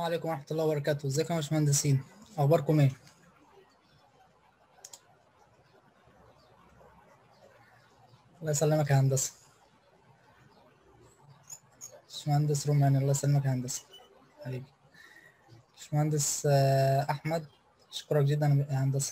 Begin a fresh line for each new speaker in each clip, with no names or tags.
عليكم ورحمة الله وبركاته، ازيكم يا باشمهندسين؟ أخباركم إيه؟ الله يسلمك يا هندسة. باشمهندس روماني الله يسلمك يا هندسة. حبيبي. باشمهندس آه، أحمد أشكرك جدا يا هندسة.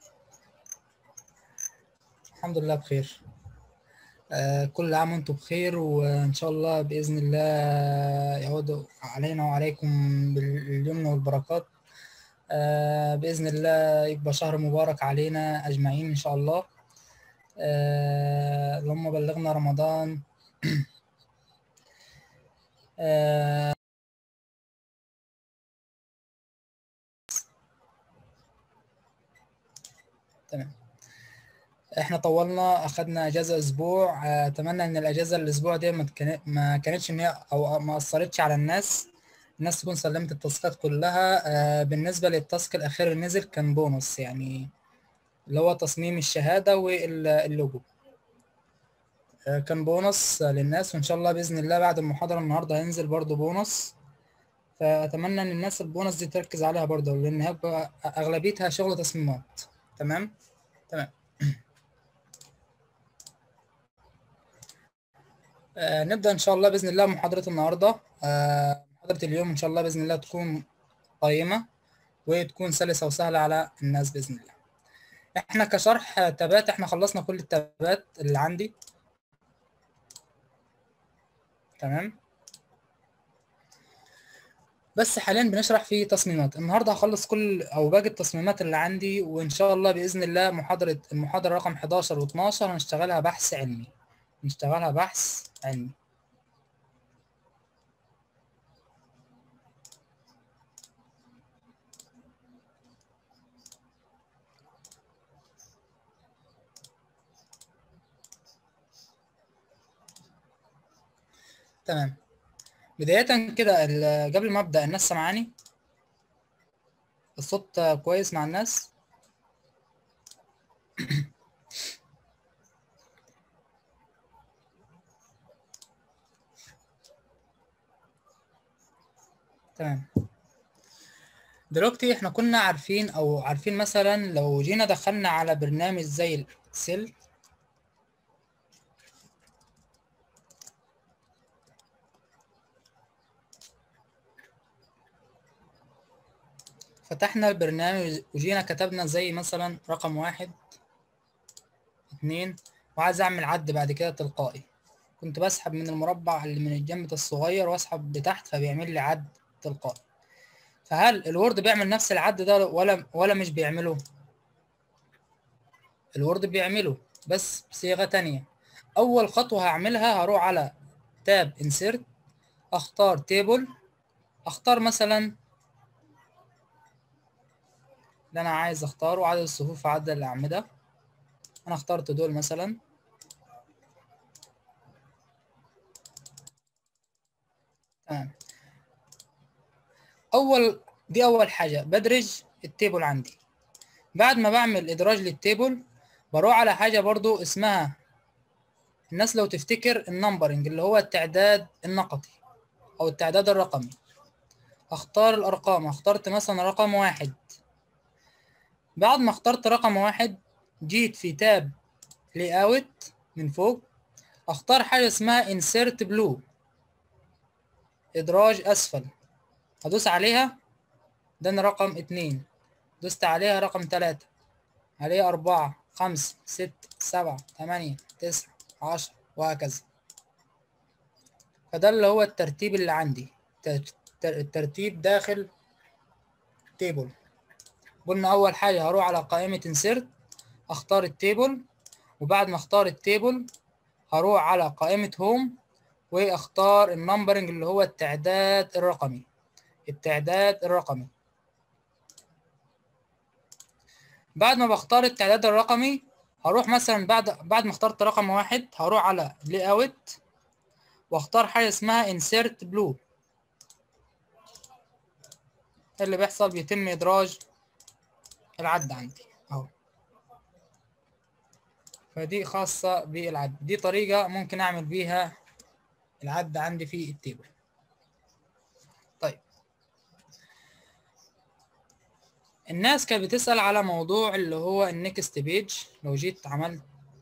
الحمد لله بخير. آه، كل عام وانتم بخير وإن شاء الله بإذن الله يعود علينا وعليكم باليمن والبركات. آه، بإذن الله يبقى شهر مبارك علينا أجمعين إن شاء الله. آه، اللهم بلغنا رمضان آه، تمام احنا طولنا اخدنا اجازه اسبوع آه، اتمنى ان الاجازه الاسبوع دي ما كان- ما كانتش ان هي او ما اثرتش على الناس الناس تكون سلمت التاسكات كلها آه، بالنسبه للتاسك الاخير اللي نزل كان بونص يعني اللي هو تصميم الشهاده واللوجو آه، كان بونص للناس وان شاء الله باذن الله بعد المحاضره النهارده هينزل برضو بونص فاتمنى ان الناس البونص دي تركز عليها برضو لان هيبقى اغلبيتها شغل تصميمات تمام تمام آه، نبدأ إن شاء الله بإذن الله محاضرة النهاردة آه، محاضرة اليوم إن شاء الله بإذن الله تكون قيمة وتكون سلسة وسهلة على الناس بإذن الله إحنا كشرح آه، تابات إحنا خلصنا كل التابات اللي عندي تمام بس حاليا بنشرح في تصميمات النهارده هخلص كل او باقي التصميمات اللي عندي وان شاء الله باذن الله محاضره المحاضره رقم 11 و12 هنشتغلها بحث علمي نشتغلها بحث علمي تمام بداية كده ال- قبل ما أبدأ الناس سامعاني الصوت كويس مع الناس تمام دلوقتي احنا كنا عارفين او عارفين مثلا لو جينا دخلنا على برنامج زي الاكسل فتحنا البرنامج وجينا كتبنا زي مثلا رقم واحد اتنين وعايز اعمل عد بعد كده تلقائي كنت بسحب من المربع اللي من الجنب الصغير واسحب لتحت فبيعمل لي عد تلقائي فهل الوورد بيعمل نفس العد ده ولا ولا مش بيعمله الوورد بيعمله بس بصيغة تانية اول خطوة هعملها هروح على تاب انسيرت اختار تيبل اختار مثلا اللي انا عايز اختاره عدد الصفوف عدد الاعمدة انا اخترت دول مثلا تمام اول دي اول حاجة بدرج التيبل عندي بعد ما بعمل ادراج للتيبل بروح على حاجة برضو اسمها الناس لو تفتكر النمبرنج اللي هو التعداد النقطي او التعداد الرقمي اختار الارقام اخترت مثلا رقم واحد بعد ما اخترت رقم واحد جيت في تاب لي اوت من فوق اختار حاجة اسمها insert blue ادراج اسفل هدوس عليها ده رقم اتنين دوست عليها رقم تلاتة عليه أربعة خمسة ستة سبعة تمانية تسعة عشرة وهكذا فده اللي هو الترتيب اللي عندي تر- تر- الترتيب داخل تيبل قلنا أول حاجة هروح على قائمة insert أختار التيبل وبعد ما أختار التيبل هروح على قائمة هوم واختار النمبرنج اللي هو التعداد الرقمي التعداد الرقمي بعد ما بختار التعداد الرقمي هروح مثلا بعد بعد ما اخترت رقم واحد هروح على لي اوت واختار حاجه اسمها insert blue اللي بيحصل بيتم ادراج العد عندي اهو فدي خاصه بالعد دي طريقه ممكن اعمل بيها العد عندي في التيبل طيب الناس كانت بتسأل على موضوع اللي هو النكست بيج لو جيت عملت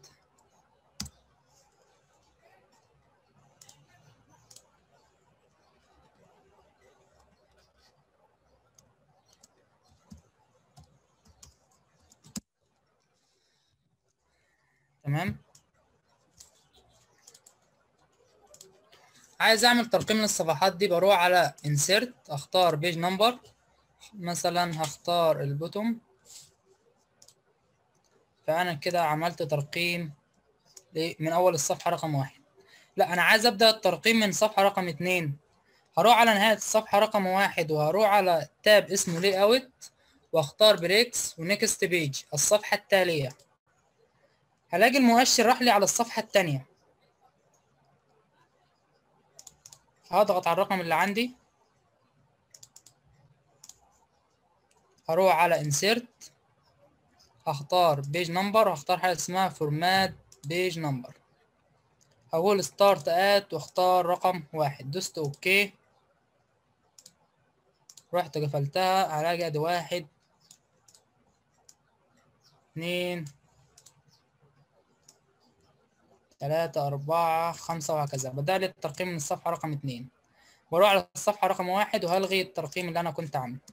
تمام عايز اعمل ترقيم للصفحات دي بروح على insert اختار page number مثلا هختار البوتوم فانا كده عملت ترقيم من اول الصفحة رقم واحد لا انا عايز ابدأ الترقيم من صفحة رقم اتنين هروح على نهاية الصفحة رقم واحد وهروح على تاب اسمه لي اوت واختار بريكس ونكست بيج الصفحة التالية هلاقي المؤشر راح لي على الصفحة التانية هضغط على الرقم اللي عندي هروح على insert هختار page number وهختار حاجة اسمها format page number هقول start at واختار رقم واحد دوست اوكي رحت قفلتها هلاقي ادي واحد اتنين تلاتة أربعة خمسة وهكذا بدأ لي الترقيم من الصفحة رقم اتنين بروح على الصفحة رقم واحد وهلغي الترقيم اللي أنا كنت عامله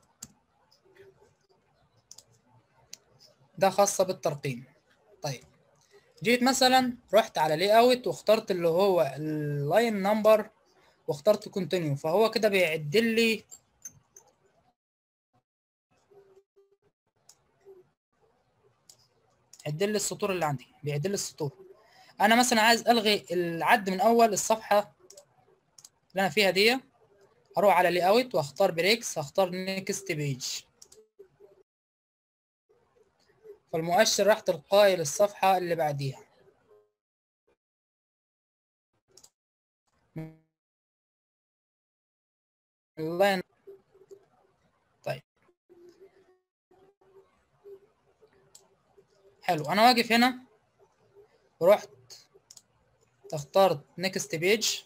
ده خاصة بالترقيم طيب جيت مثلا رحت على لي اوت واخترت اللي هو اللاين نمبر واخترت كونتينيو فهو كده بيعدل لي عدل لي السطور اللي عندي بيعدل لي السطور انا مثلا عايز الغي العد من اول الصفحه اللي انا فيها دي اروح على لي اوت واختار بريكس هختار نيكست بيج فالمؤشر راح تلقائي للصفحه اللي بعديها اللاين طيب حلو انا واقف هنا ورحت اخترت نيكست بيج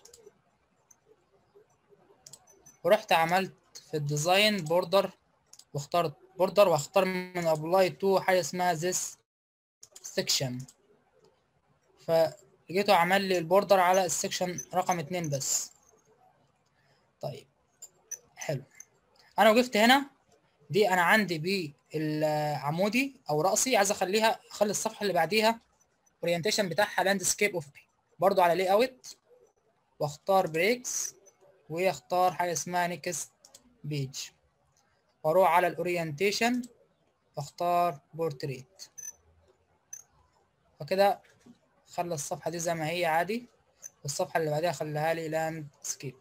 ورحت عملت في الديزاين بوردر واخترت بوردر واختار من ابلاي تو حاجه اسمها this section فلقيته عمل لي البوردر على السكشن رقم اتنين بس طيب حلو انا وقفت هنا دي انا عندي بالعمودي او راسي عايز اخليها اخلي الصفحه اللي بعديها اورينتيشن بتاعها لاندسكيب افقي برضو على لي اوت واختار بريكس واختار حاجه اسمها نيكست بيج واروح على الاورينتيشن واختار بورتريت فكده خلى الصفحه دي زي ما هي عادي والصفحه اللي بعدها خليها لي لاندسكيب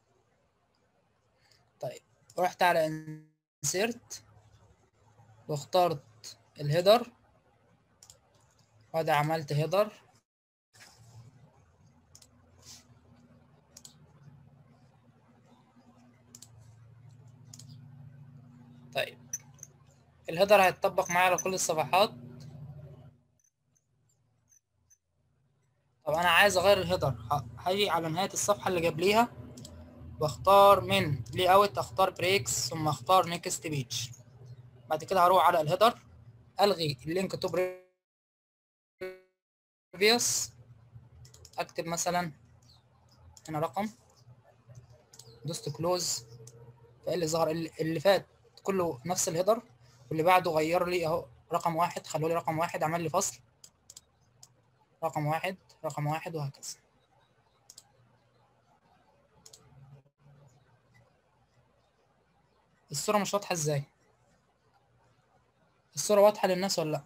طيب رحت على انسيرت واخترت الهيدر وادي عملت هيدر طيب الهيدر هيتطبق معايا على كل الصفحات طب انا عايز اغير الهيدر هاجي على نهاية الصفحة اللي قبليها واختار من لي اوت اختار بريكس ثم اختار نيكست بيج بعد كده هروح على الهيدر الغي اللينك تو بريفيوس اكتب مثلا هنا رقم دوست كلوز فاللي ظهر اللي فات كله نفس الهيدر واللي بعده غير لي اهو رقم واحد خلوا لي رقم واحد عمل لي فصل رقم واحد رقم واحد وهكذا الصورة مش واضحة ازاي الصورة واضحة للناس ولا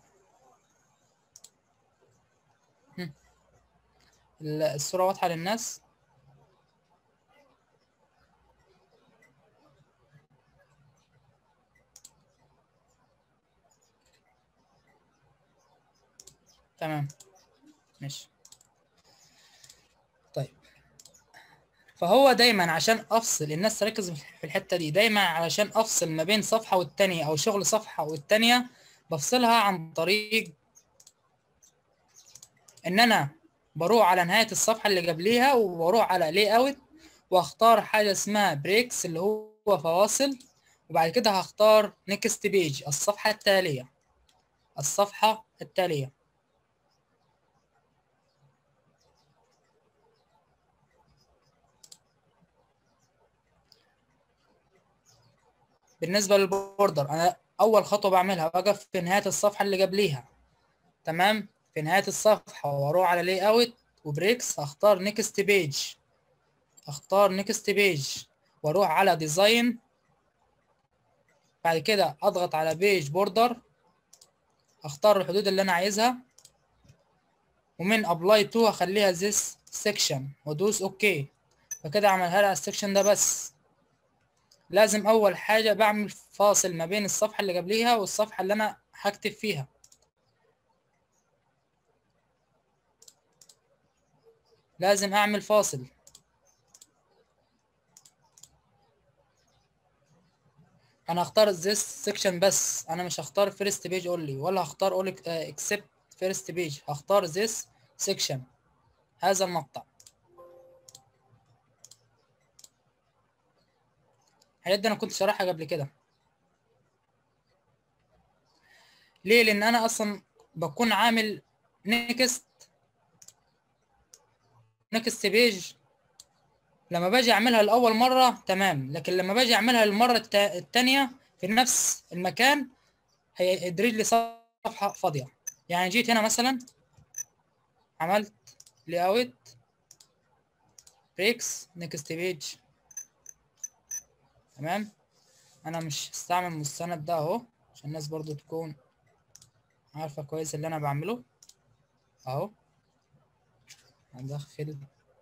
لا الصورة واضحة للناس تمام ماشي طيب فهو دايما عشان افصل الناس تركز في الحته دي دايما علشان افصل ما بين صفحه والتانيه او شغل صفحه والتانيه بفصلها عن طريق ان انا بروح على نهايه الصفحه اللي قبليها وبروح على لي اوت واختار حاجه اسمها بريكس اللي هو فواصل وبعد كده هختار نيكست بيج الصفحة التالية الصفحة التالية بالنسبة للبوردر أنا أول خطوة بعملها بقف في نهاية الصفحة اللي قبليها تمام في نهاية الصفحة وأروح على لاي أوت وبريكس هختار نيكست بيج اختار نيكست بيج واروح على ديزاين بعد كده اضغط على بيج بوردر اختار الحدود اللي انا عايزها ومن ابلاي تو هخليها this section وادوس اوكي فكده اعملها لها السكشن ده بس لازم اول حاجة بعمل فاصل ما بين الصفحة اللي قبليها والصفحة اللي انا هكتب فيها لازم اعمل فاصل انا هختار this section بس انا مش هختار first page only ولا هختار only uh, except first page هختار this section هذا المقطع الحاجات دي انا كنت شارحها قبل كده ليه لان انا اصلا بكون عامل next next page لما باجي اعملها لاول مره تمام لكن لما باجي اعملها للمره التا- التانية في نفس المكان هيدرج لي صفحه فاضيه يعني جيت هنا مثلا عملت لي اوت بريكس نيكست بيج تمام انا مش هستعمل المستند ده اهو عشان الناس برضو تكون عارفه كويس اللي انا بعمله اهو هندخل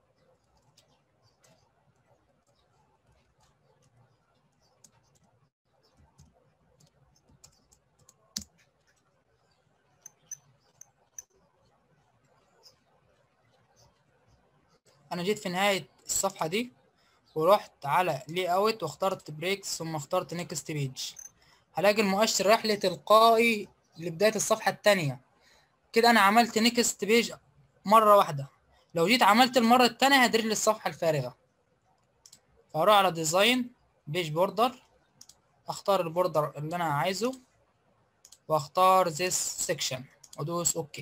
انا جيت في نهاية الصفحة دي ورحت على لي اوت واخترت بريكس ثم اخترت نيكست بيج هلاقي المؤشر راح لي تلقائي لبداية الصفحة التانية كده انا عملت نيكست بيج مرة واحدة لو جيت عملت المرة التانية هيدرج لي الصفحة الفارغة فاروح على ديزاين بيج بوردر اختار البوردر اللي انا عايزه واختار this section وادوس اوكي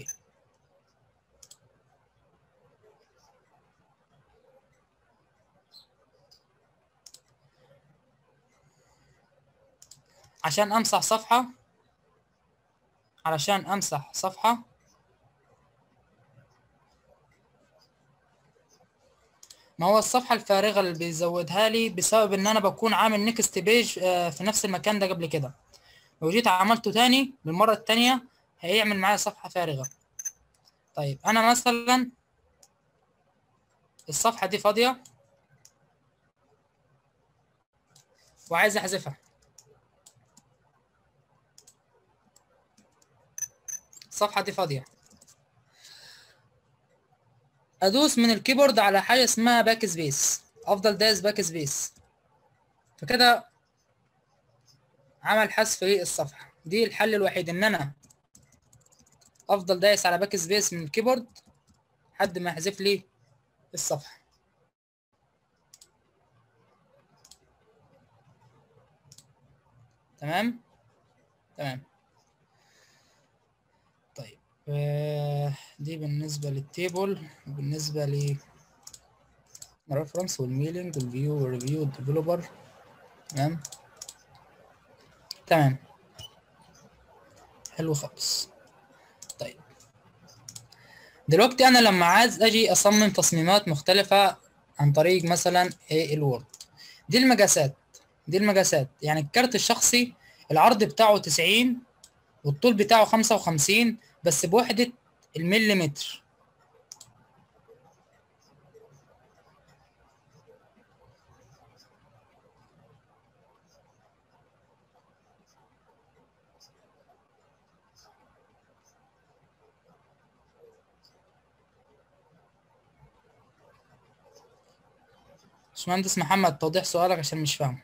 عشان امسح صفحة علشان امسح صفحة ما هو الصفحة الفارغة اللي بيزودها لي بسبب ان انا بكون عامل نيكست بيج في نفس المكان ده قبل كده لو جيت عملته تاني بالمرة التانية هيعمل معايا صفحة فارغة طيب انا مثلا الصفحة دي فاضية وعايز احذفها الصفحة دي فاضية ادوس من الكيبورد على حاجة اسمها باك سبيس افضل دايس باك سبيس فكده عمل حذف للصفحة دي الحل الوحيد ان انا افضل دايس على باك سبيس من الكيبورد لحد ما يحذف لي الصفحة تمام تمام طيب آه، دي بالنسبة للتيبل وبالنسبة ل الريفرنس والميلينج والفيو والريفيو والديفلوبر تمام تمام حلو خالص طيب دلوقتي انا لما عايز اجي اصمم تصميمات مختلفة عن طريق مثلا ايه الوورد دي المقاسات دي المقاسات يعني الكارت الشخصي العرض بتاعه 90 والطول بتاعه 55 بس بوحدة المليمتر باشمهندس محمد توضيح سؤالك عشان مش فاهم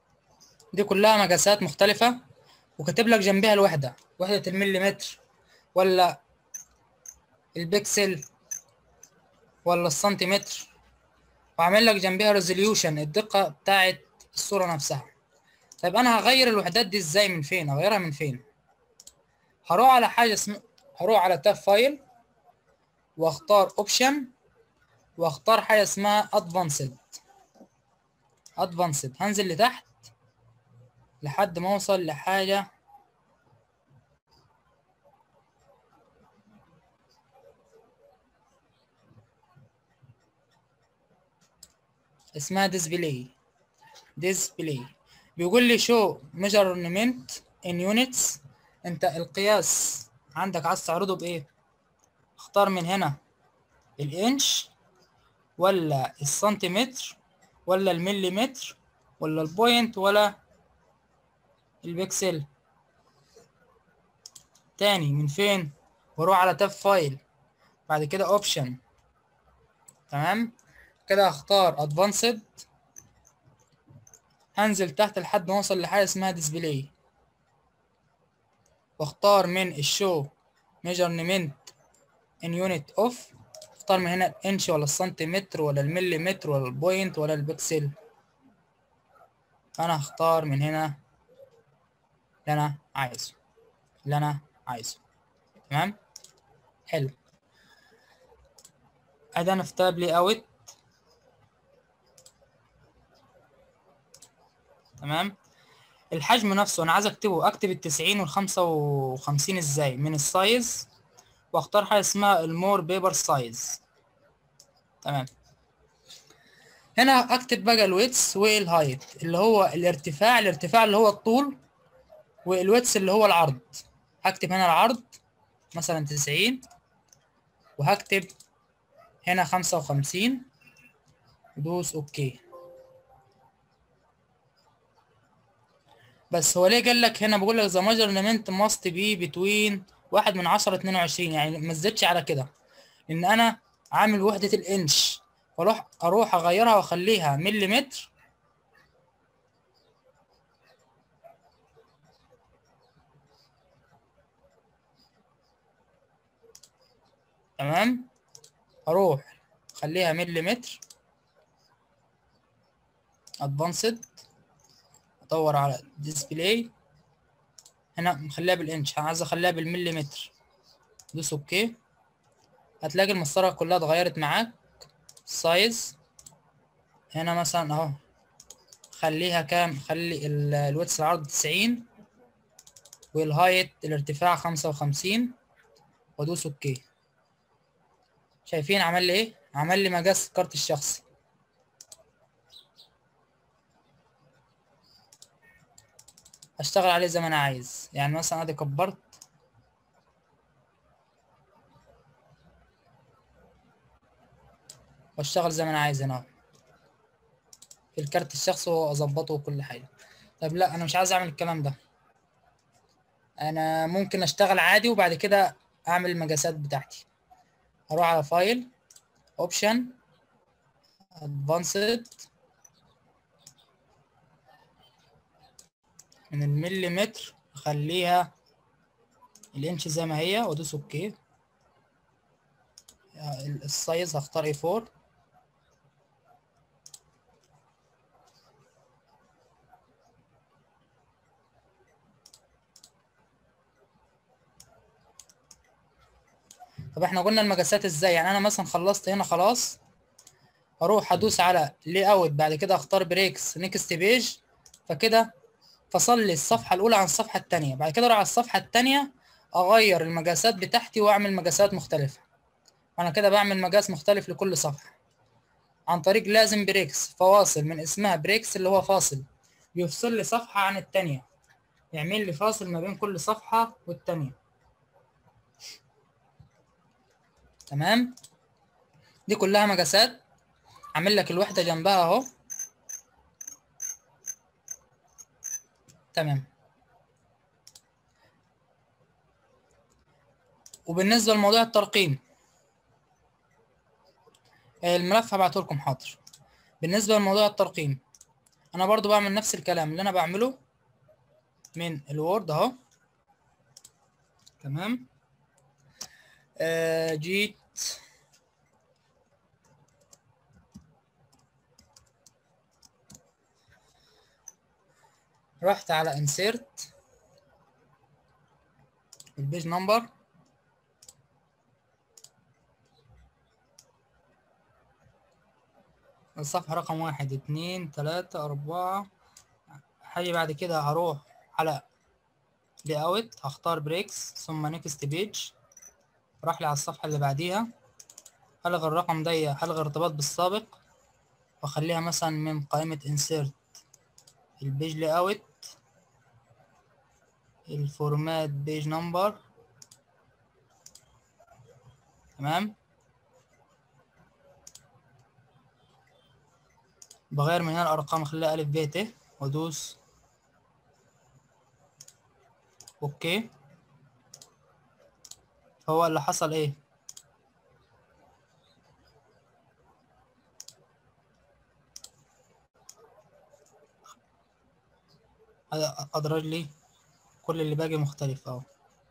دي كلها مقاسات مختلفة وكاتب لك جنبها الوحدة وحدة المليمتر ولا البكسل ولا السنتيمتر واعمل لك جنبها ريزوليوشن الدقة بتاعت الصورة نفسها طيب انا هغير الوحدات دي ازاي من فين اغيرها من فين هروح على حاجة اسمها هروح على تاب فايل واختار اوبشن واختار حاجة اسمها ادفانسد ادفانسد هنزل لتحت لحد ما اوصل لحاجة اسمها ديسبلاي ديسبلاي بيقول لي شو ميجرمنت ان يونتس انت القياس عندك عايز تعرضه بايه اختار من هنا الانش ولا السنتيمتر ولا المليمتر ولا البوينت ولا البكسل تاني من فين واروح على تاب فايل بعد كده اوبشن تمام كده هختار ادفانسد هنزل تحت لحد ما اوصل لحاجه اسمها ديسبلاي واختار من الشو ميجرمنت ان يونت اوف اختار من هنا الانش ولا السنتيمتر ولا المليمتر ولا البوينت ولا البكسل انا هختار من هنا اللي انا عايزه اللي انا عايزه تمام حلو ادي انا في تاب لي اوت تمام الحجم نفسه انا عايز اكتبه اكتب التسعين والخمسة وخمسين ازاي من السايز واختار حاجة اسمها المور بيبر سايز تمام هنا اكتب بقى الويتس والهايت اللي هو الارتفاع الارتفاع اللي هو الطول والويتس اللي هو العرض هكتب هنا العرض مثلا تسعين وهكتب هنا خمسة وخمسين دوس اوكي بس هو ليه قال لك هنا بقول لك the measurement must be between واحد من عشرة اتنين وعشرين يعني ما تزيدش على كده لان انا عامل وحدة الانش واروح اروح اغيرها واخليها مليمتر تمام اروح اخليها مليمتر ادفانسد ادور على ديسبلاي هنا مخليها بالانش عايز اخليها بالمليمتر دوس اوكي هتلاقي المسطره كلها اتغيرت معاك سايز هنا مثلا اهو خليها كام خلي الويتس العرض تسعين والهايت الارتفاع خمسة وخمسين وادوس اوكي شايفين عمل لي ايه عمل لي مقاس الكارت الشخصي اشتغل عليه زي ما انا عايز يعني مثلا ادي كبرت واشتغل زي ما انا عايز هنا في الكارت الشخصي واظبطه وكل حاجه طب لا انا مش عايز اعمل الكلام ده انا ممكن اشتغل عادي وبعد كده اعمل المقاسات بتاعتي اروح على فايل اوبشن ادفانسد من المليمتر اخليها الانش زي ما هي وادوس اوكي السايز هختار اي 4 طب احنا قلنا المقاسات ازاي يعني انا مثلا خلصت هنا خلاص اروح ادوس على لي اوت بعد كده اختار بريكس نيكست بيج فكده فصل لي الصفحه الاولى عن الصفحه الثانيه بعد كده اروح على الصفحه الثانيه اغير المقاسات بتاعتي واعمل مقاسات مختلفه انا كده بعمل مقاس مختلف لكل صفحه عن طريق لازم بريكس فواصل من اسمها بريكس اللي هو فاصل بيفصل لي صفحه عن الثانيه يعمل لي فاصل ما بين كل صفحه والثانيه تمام دي كلها مقاسات عامل لك الوحده جنبها اهو تمام وبالنسبه لموضوع الترقيم الملف هبعته لكم حاضر بالنسبه لموضوع الترقيم انا برضو بعمل نفس الكلام اللي انا بعمله من الوورد اهو تمام آه جيت رحت على insert البيج نمبر الصفحة رقم واحد اتنين تلاتة أربعة هاجي بعد كده هروح على لي اوت هختار بريكس ثم نيكست بيج راح لي على الصفحة اللي بعديها هلغي الرقم ده هلغي ارتباط بالسابق واخليها مثلا من قائمة insert البيج لي اوت الفورمات بيج نمبر تمام بغير من هنا الارقام اخليها الف ب ت وادوس اوكي هو اللي حصل ايه هذا ادرج لي كل اللي باقي مختلف اهو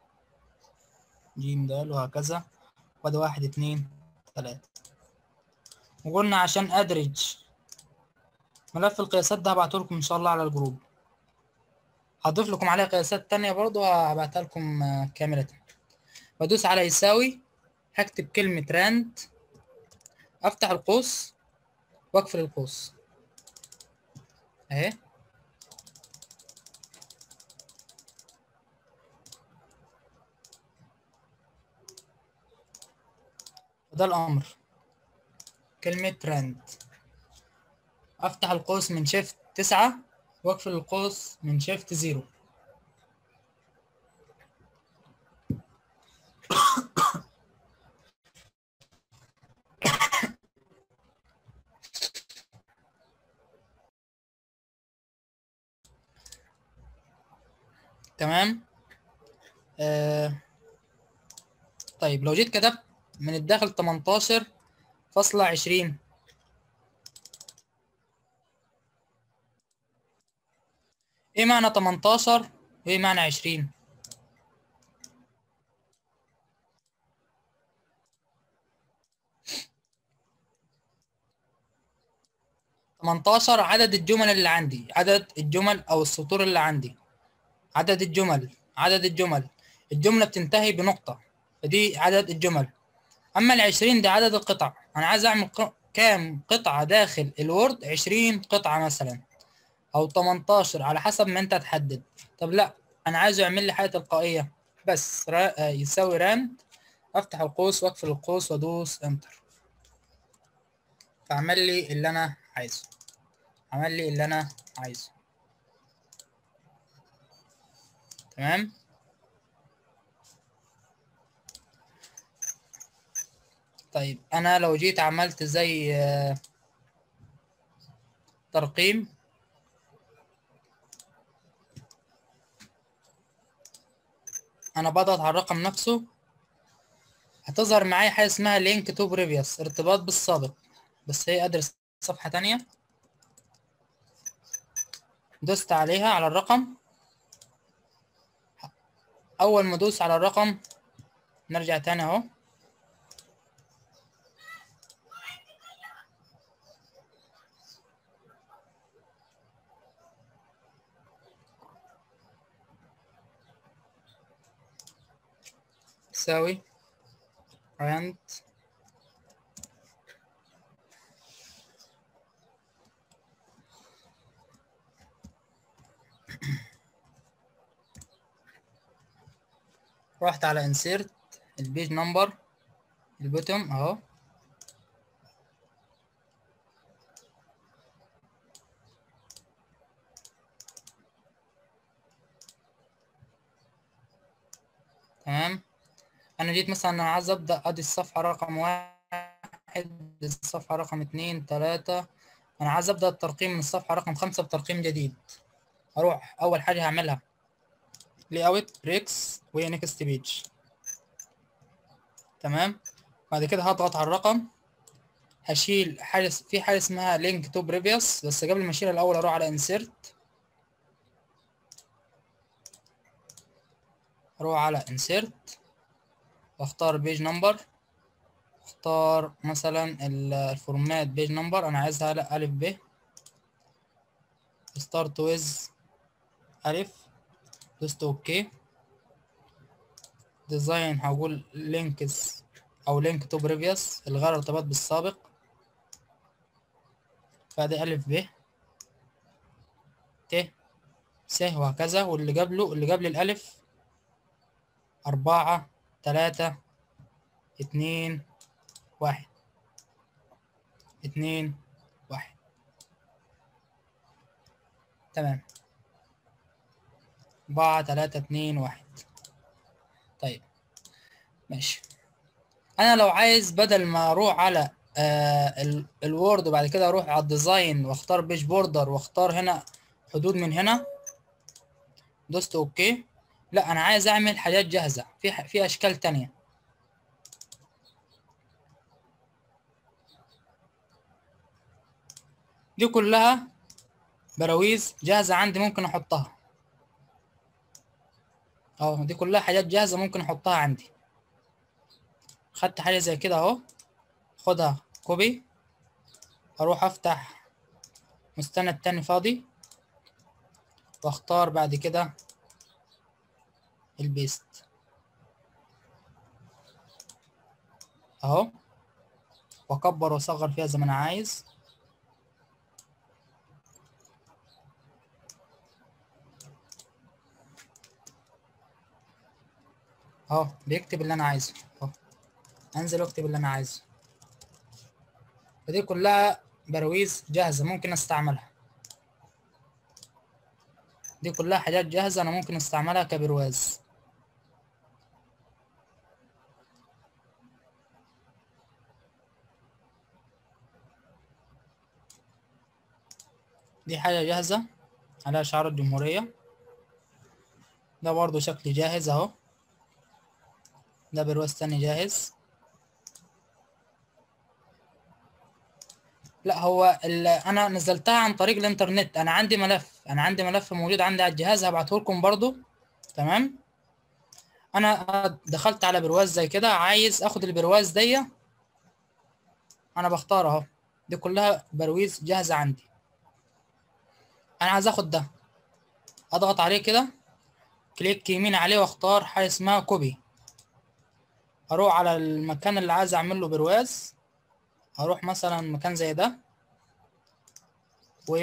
جيم دال وهكذا وده واحد اتنين تلاتة وقلنا عشان ادرج ملف القياسات ده هبعته لكم ان شاء الله على الجروب هضيف لكم عليه قياسات تانية برضو هبعتها لكم آه، كاملة بدوس على يساوي هكتب كلمة راند افتح القوس واقفل القوس اهي وده الامر كلمة راند افتح القوس من شيفت تسعة واقفل القوس من شيفت زيرو تمام آه. طيب لو جيت كتبت من الداخل 18 فاصلة عشرين ايه معنى 18 وايه معنى 20 18 عدد الجمل اللي عندي عدد الجمل او السطور اللي عندي عدد الجمل عدد الجمل الجملة بتنتهي بنقطة فدي عدد الجمل اما العشرين ده عدد القطع انا عايز اعمل ق- كام قطعة داخل الوورد عشرين قطعة مثلا او 18 على حسب ما انت تحدد طب لا انا عايزه يعمل لي حاجة تلقائية بس را... آه، يساوي راند افتح القوس واقفل القوس وادوس انتر فعمل لي اللي انا عايزه عمل لي اللي انا عايزه تمام طيب انا لو جيت عملت زي آه، ترقيم انا بضغط على الرقم نفسه هتظهر معايا حاجه اسمها لينك تو بريفيوس ارتباط بالسابق بس هي ادرس صفحه تانية دوست عليها على الرقم اول ما ادوس على الرقم نرجع تاني اهو تساوي rand رحت على insert البيج نمبر البوتوم اهو تمام انا جيت مثلا انا عايز ابدا ادي الصفحه رقم واحد الصفحه رقم اتنين تلاته انا عايز ابدا الترقيم من الصفحه رقم خمسة بترقيم جديد اروح اول حاجه هعملها لي اوت بريكس وهي نيكست بيج تمام بعد كده هضغط على الرقم هشيل حاجه في حاجه اسمها لينك تو بريفيوس بس قبل ما اشيلها الاول اروح على انسيرت اروح على انسيرت واختار بيج نمبر اختار مثلا ال- الفورمات بيج نمبر انا عايزها ل- الف ب ستارت ويز الف دوست اوكي ديزاين هقول لينكس او لينك تو بريفيوس الغاء ارتباط بالسابق فادي الف ب ت س وهكذا واللي قبله اللي قبل الالف أربعة تلاتة اتنين واحد اتنين واحد تمام أربعة تلاتة اتنين واحد طيب ماشي أنا لو عايز بدل ما أروح على آه ال- الوورد وبعد كده أروح على الديزاين وأختار بيج بوردر وأختار هنا حدود من هنا دوست أوكي لا أنا عايز أعمل حاجات جاهزة في ح- في أشكال تانية دي كلها براويز جاهزة عندي ممكن أحطها أهو دي كلها حاجات جاهزة ممكن أحطها عندي خدت حاجة زي كده أهو خدها كوبي أروح أفتح مستند تاني فاضي وأختار بعد كده البيست أهو وأكبر وأصغر فيها زي ما أنا عايز اهو بيكتب اللي انا عايزه اهو انزل واكتب اللي انا عايزه فدي كلها براويز جاهزة ممكن استعملها دي كلها حاجات جاهزة انا ممكن استعملها كبرواز دي حاجة جاهزة عليها شعار الجمهورية ده برضو شكل جاهز اهو ده برواز تاني جاهز لا هو ال- انا نزلتها عن طريق الانترنت انا عندي ملف انا عندي ملف موجود عندي على الجهاز هبعته لكم برضو تمام انا دخلت على برواز زي كده عايز اخد البرواز دي انا بختار اهو دي كلها برويز جاهزة عندي انا عايز اخد ده اضغط عليه كده كليك يمين عليه واختار حاجة اسمها كوبي اروح على المكان اللي عايز اعمل له برواز اروح مثلا مكان زي ده و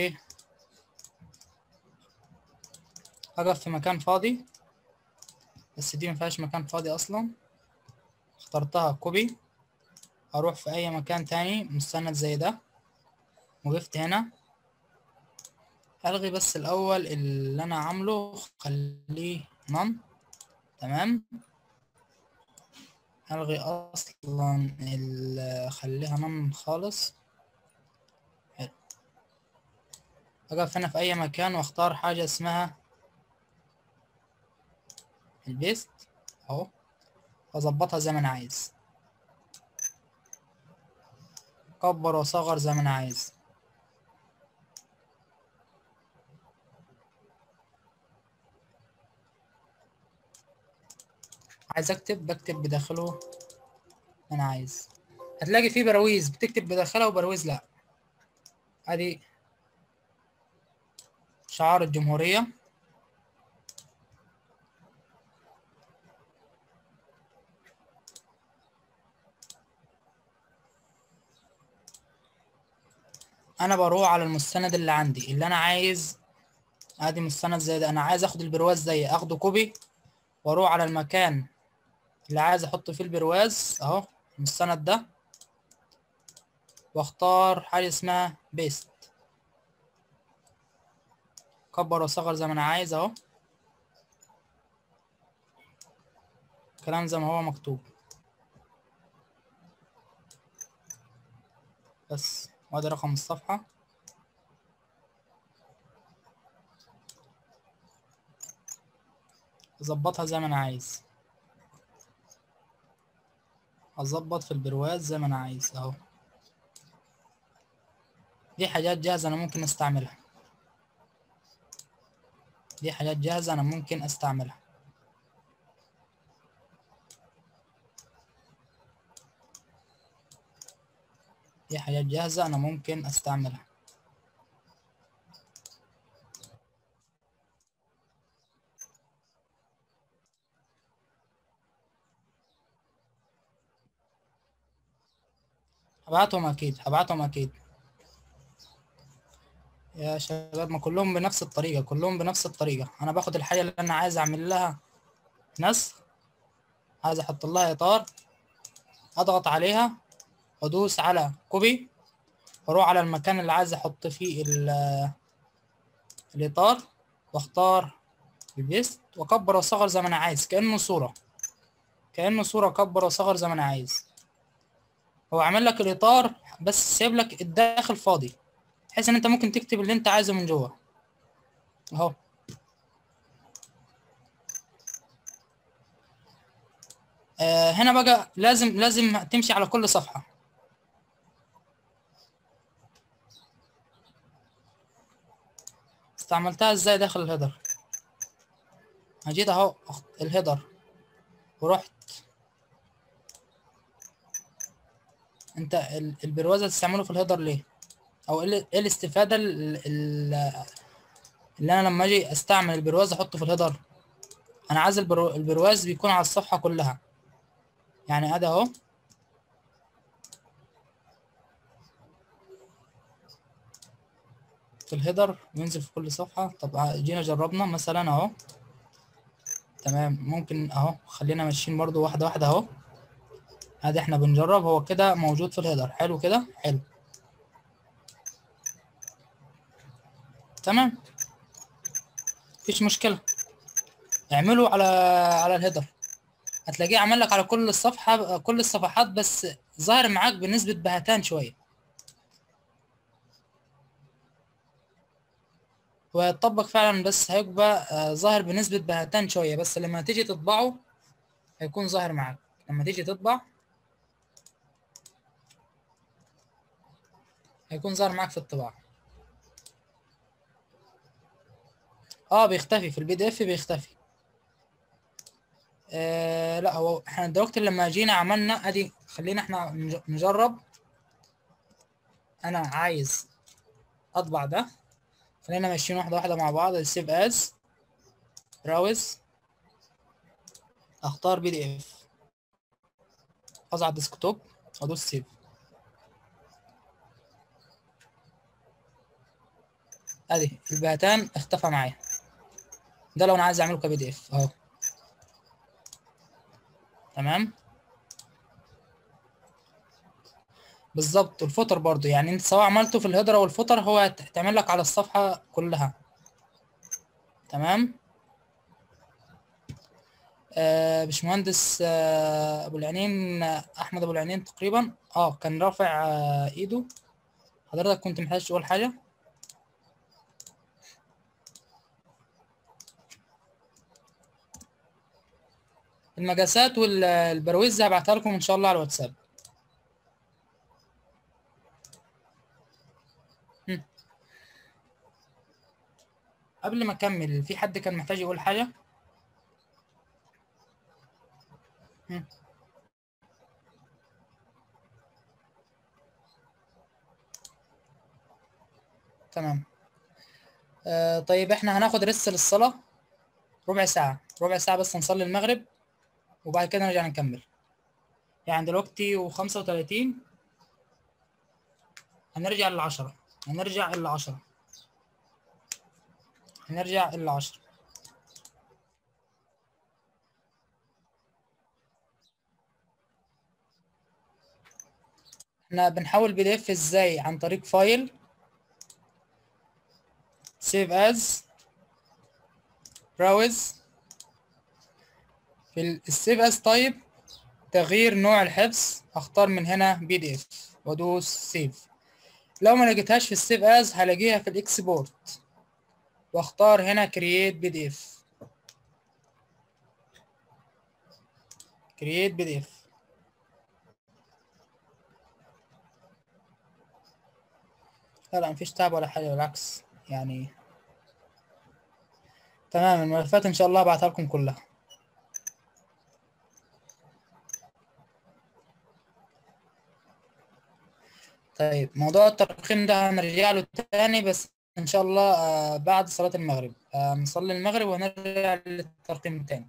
اقف في مكان فاضي بس دي مفيهاش مكان فاضي اصلا اخترتها كوبي اروح في اي مكان تاني مستند زي ده وقفت هنا الغي بس الاول اللي انا عامله خليه نون تمام الغي اصلا ال- خليها نون خالص حلو اقف هنا في اي مكان واختار حاجة اسمها البيست اهو واظبطها زي ما انا عايز اكبر واصغر زي ما انا عايز عايز اكتب بكتب بداخله انا عايز هتلاقي فيه براويز بتكتب بداخلها وبراويز لا ادي شعار الجمهورية انا بروح على المستند اللي عندي اللي انا عايز ادي مستند زي ده انا عايز اخد البرواز زي اخده كوبي واروح على المكان اللي عايز احط فيه البرواز اهو المستند ده واختار حاجة اسمها بيست كبر واصغر زي ما انا عايز اهو كلام زي ما هو مكتوب بس وادي رقم الصفحة اظبطها زي ما انا عايز اظبط في البرواز زي ما انا عايز اهو دي حاجات جاهزة انا ممكن استعملها دي حاجات جاهزة انا ممكن استعملها دي حاجات جاهزة أنا ممكن أستعملها هبعتهم أكيد هبعتهم أكيد يا شباب ما كلهم بنفس الطريقة كلهم بنفس الطريقة أنا باخد الحاجة اللي أنا عايز أعمل لها نسخ عايز أحط لها إطار أضغط عليها وأدوس على كوبي وأروح على المكان اللي عايز أحط فيه ال- الإطار وأختار البيست وأكبر وأصغر زي ما أنا عايز كأنه صورة كأنه صورة أكبر وأصغر زي ما أنا عايز هو عامل لك الإطار بس سايب لك الداخل فاضي بحيث ان انت ممكن تكتب اللي انت عايزه من جوه اهو آه هنا بقى لازم لازم تمشي على كل صفحة استعملتها ازاي داخل الهيدر جيت اهو أخ- الهيدر ورحت انت ال- البروازة تستعمله في الهيدر ليه او ايه ال- إيه الاستفاده ال- ال- اللي انا لما اجي استعمل البرواز احطه في الهيدر انا عايز البرو- البرواز بيكون على الصفحه كلها يعني ادي اهو في الهيدر ينزل في كل صفحه طب جينا جربنا مثلا اهو تمام ممكن اهو خلينا ماشيين برضو واحده واحده اهو ادي احنا بنجرب هو كده موجود في الهيدر حلو كده حلو تمام مفيش مشكلة اعمله على على الهيدر هتلاقيه عمل لك على كل الصفحة كل الصفحات بس ظاهر معاك بنسبة بهتان شوية وهيتطبق فعلا بس هيبقى آه، ظاهر بنسبة بهتان شوية بس لما تيجي تطبعه هيكون ظاهر معاك لما تيجي تطبع هيكون ظاهر معاك في الطباعة اه بيختفي في البي دي اف بيختفي آه لا هو احنا دلوقتي لما جينا عملنا ادي خلينا احنا نج- نجرب انا عايز اطبع ده خلينا ماشيين واحده واحده مع بعض السيف از براوز اختار بي دي اف اضغط على الديسكتوب وادوس سيف ادي البهتان اختفى معايا ده لو انا عايز اعمله كبي دي اف اهو تمام بالظبط والفوتر برضو يعني انت سواء عملته في الهيدر او الفوتر هو هت- هتعمل لك على الصفحة كلها تمام آه باشمهندس آه ابو العينين آه، احمد ابو العينين تقريبا اه كان رافع آه ايده حضرتك كنت محتاج تقول حاجة المقاسات والبرويز هبعتها لكم ان شاء الله على الواتساب هم. قبل ما اكمل في حد كان محتاج يقول حاجة هم. تمام آه طيب احنا هناخد ريست للصلاة ربع ساعة ربع ساعة بس نصلي المغرب وبعد كده نرجع نكمل يعني دلوقتي وخمسة وتلاتين هنرجع للعشرة هنرجع للعشرة هنرجع للعشرة احنا بنحول بي دي اف ازاي عن طريق فايل سيف از براوز في السيف از تايب تغيير نوع الحفظ اختار من هنا بي دي اف وادوس سيف لو ما لقيتهاش في السيف از هلاقيها في الاكسبورت واختار هنا كرييت بي دي اف كرييت بي دي اف لا لا مفيش تعب ولا حاجة بالعكس يعني تمام الملفات ان شاء الله هبعتها لكم كلها طيب موضوع الترقيم ده هنرجع له تاني بس ان شاء الله آه، بعد صلاة المغرب آه، نصلي المغرب ونرجع للترقيم تاني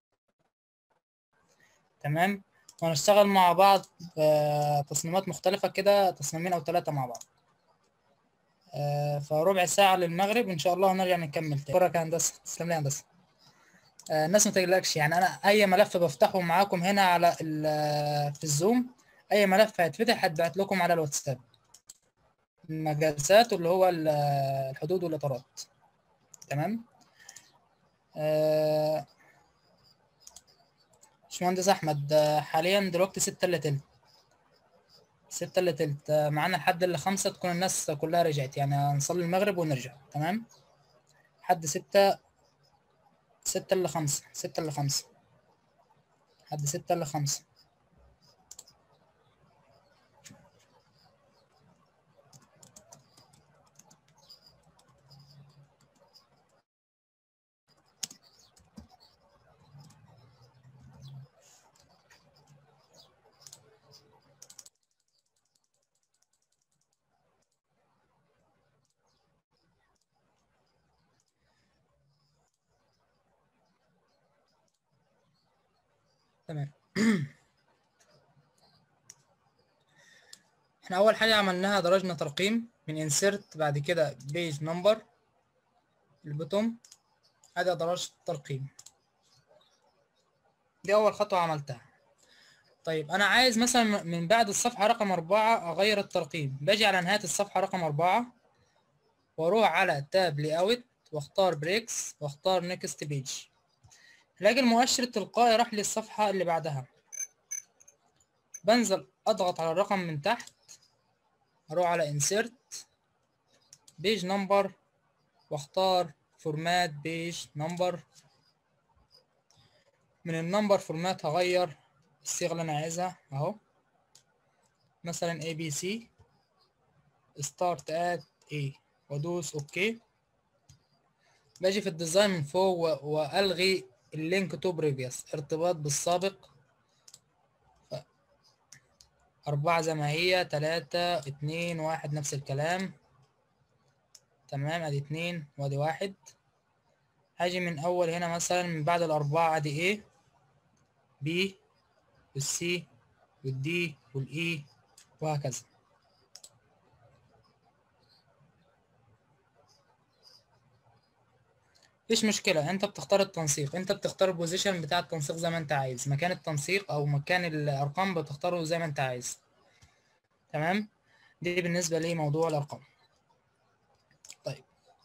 تمام وهنشتغل مع بعض آه، تصميمات مختلفة كده تصميمين او ثلاثة مع بعض آه، فربع ساعة للمغرب ان شاء الله ونرجع نكمل تاني شكرا يا هندسة تسلم لي يا هندسة آه، الناس ما تقلقش يعني انا اي ملف بفتحه معاكم هنا على ال- في الزوم اي ملف هيتفتح هتبعت لكم على الواتساب المجالسات اللي هو ال- الحدود والاطارات تمام آه، باشمهندس احمد آه، حاليا دلوقتي ستة الا تلت ستة الا تلت آه، معانا لحد الا خمسة تكون الناس كلها رجعت يعني هنصلي المغرب ونرجع تمام حد ستة ستة الا خمسة ستة الا خمسة حد ستة الا خمسة تمام احنا اول حاجة عملناها درجنا ترقيم من insert بعد كده page number البوتوم ادي درجة الترقيم دي اول خطوة عملتها طيب انا عايز مثلا من بعد الصفحة رقم اربعة اغير الترقيم باجي على نهاية الصفحة رقم اربعة واروح على تاب لي اوت واختار بريكس واختار نيكست بيج الاقي المؤشر التلقائي راح للصفحة اللي بعدها بنزل اضغط على الرقم من تحت اروح على insert page number واختار format page number من النمبر فورمات هغير الصيغة اللي انا عايزها اهو مثلا ABC start at A وادوس اوكي باجي في الديزاين من فوق و- والغي اللينك تو بريفيوس ارتباط بالسابق ف- أربعة زي ما هي تلاتة اتنين واحد نفس الكلام تمام ادي اتنين وادي واحد هاجي من اول هنا مثلا من بعد الاربعة ادي A B والسي والدي والاي وهكذا مفيش مشكلة انت بتختار التنسيق انت بتختار البوزيشن بتاع التنسيق زي ما انت عايز مكان التنسيق او مكان الارقام بتختاره زي ما انت عايز تمام دي بالنسبة لموضوع الارقام طيب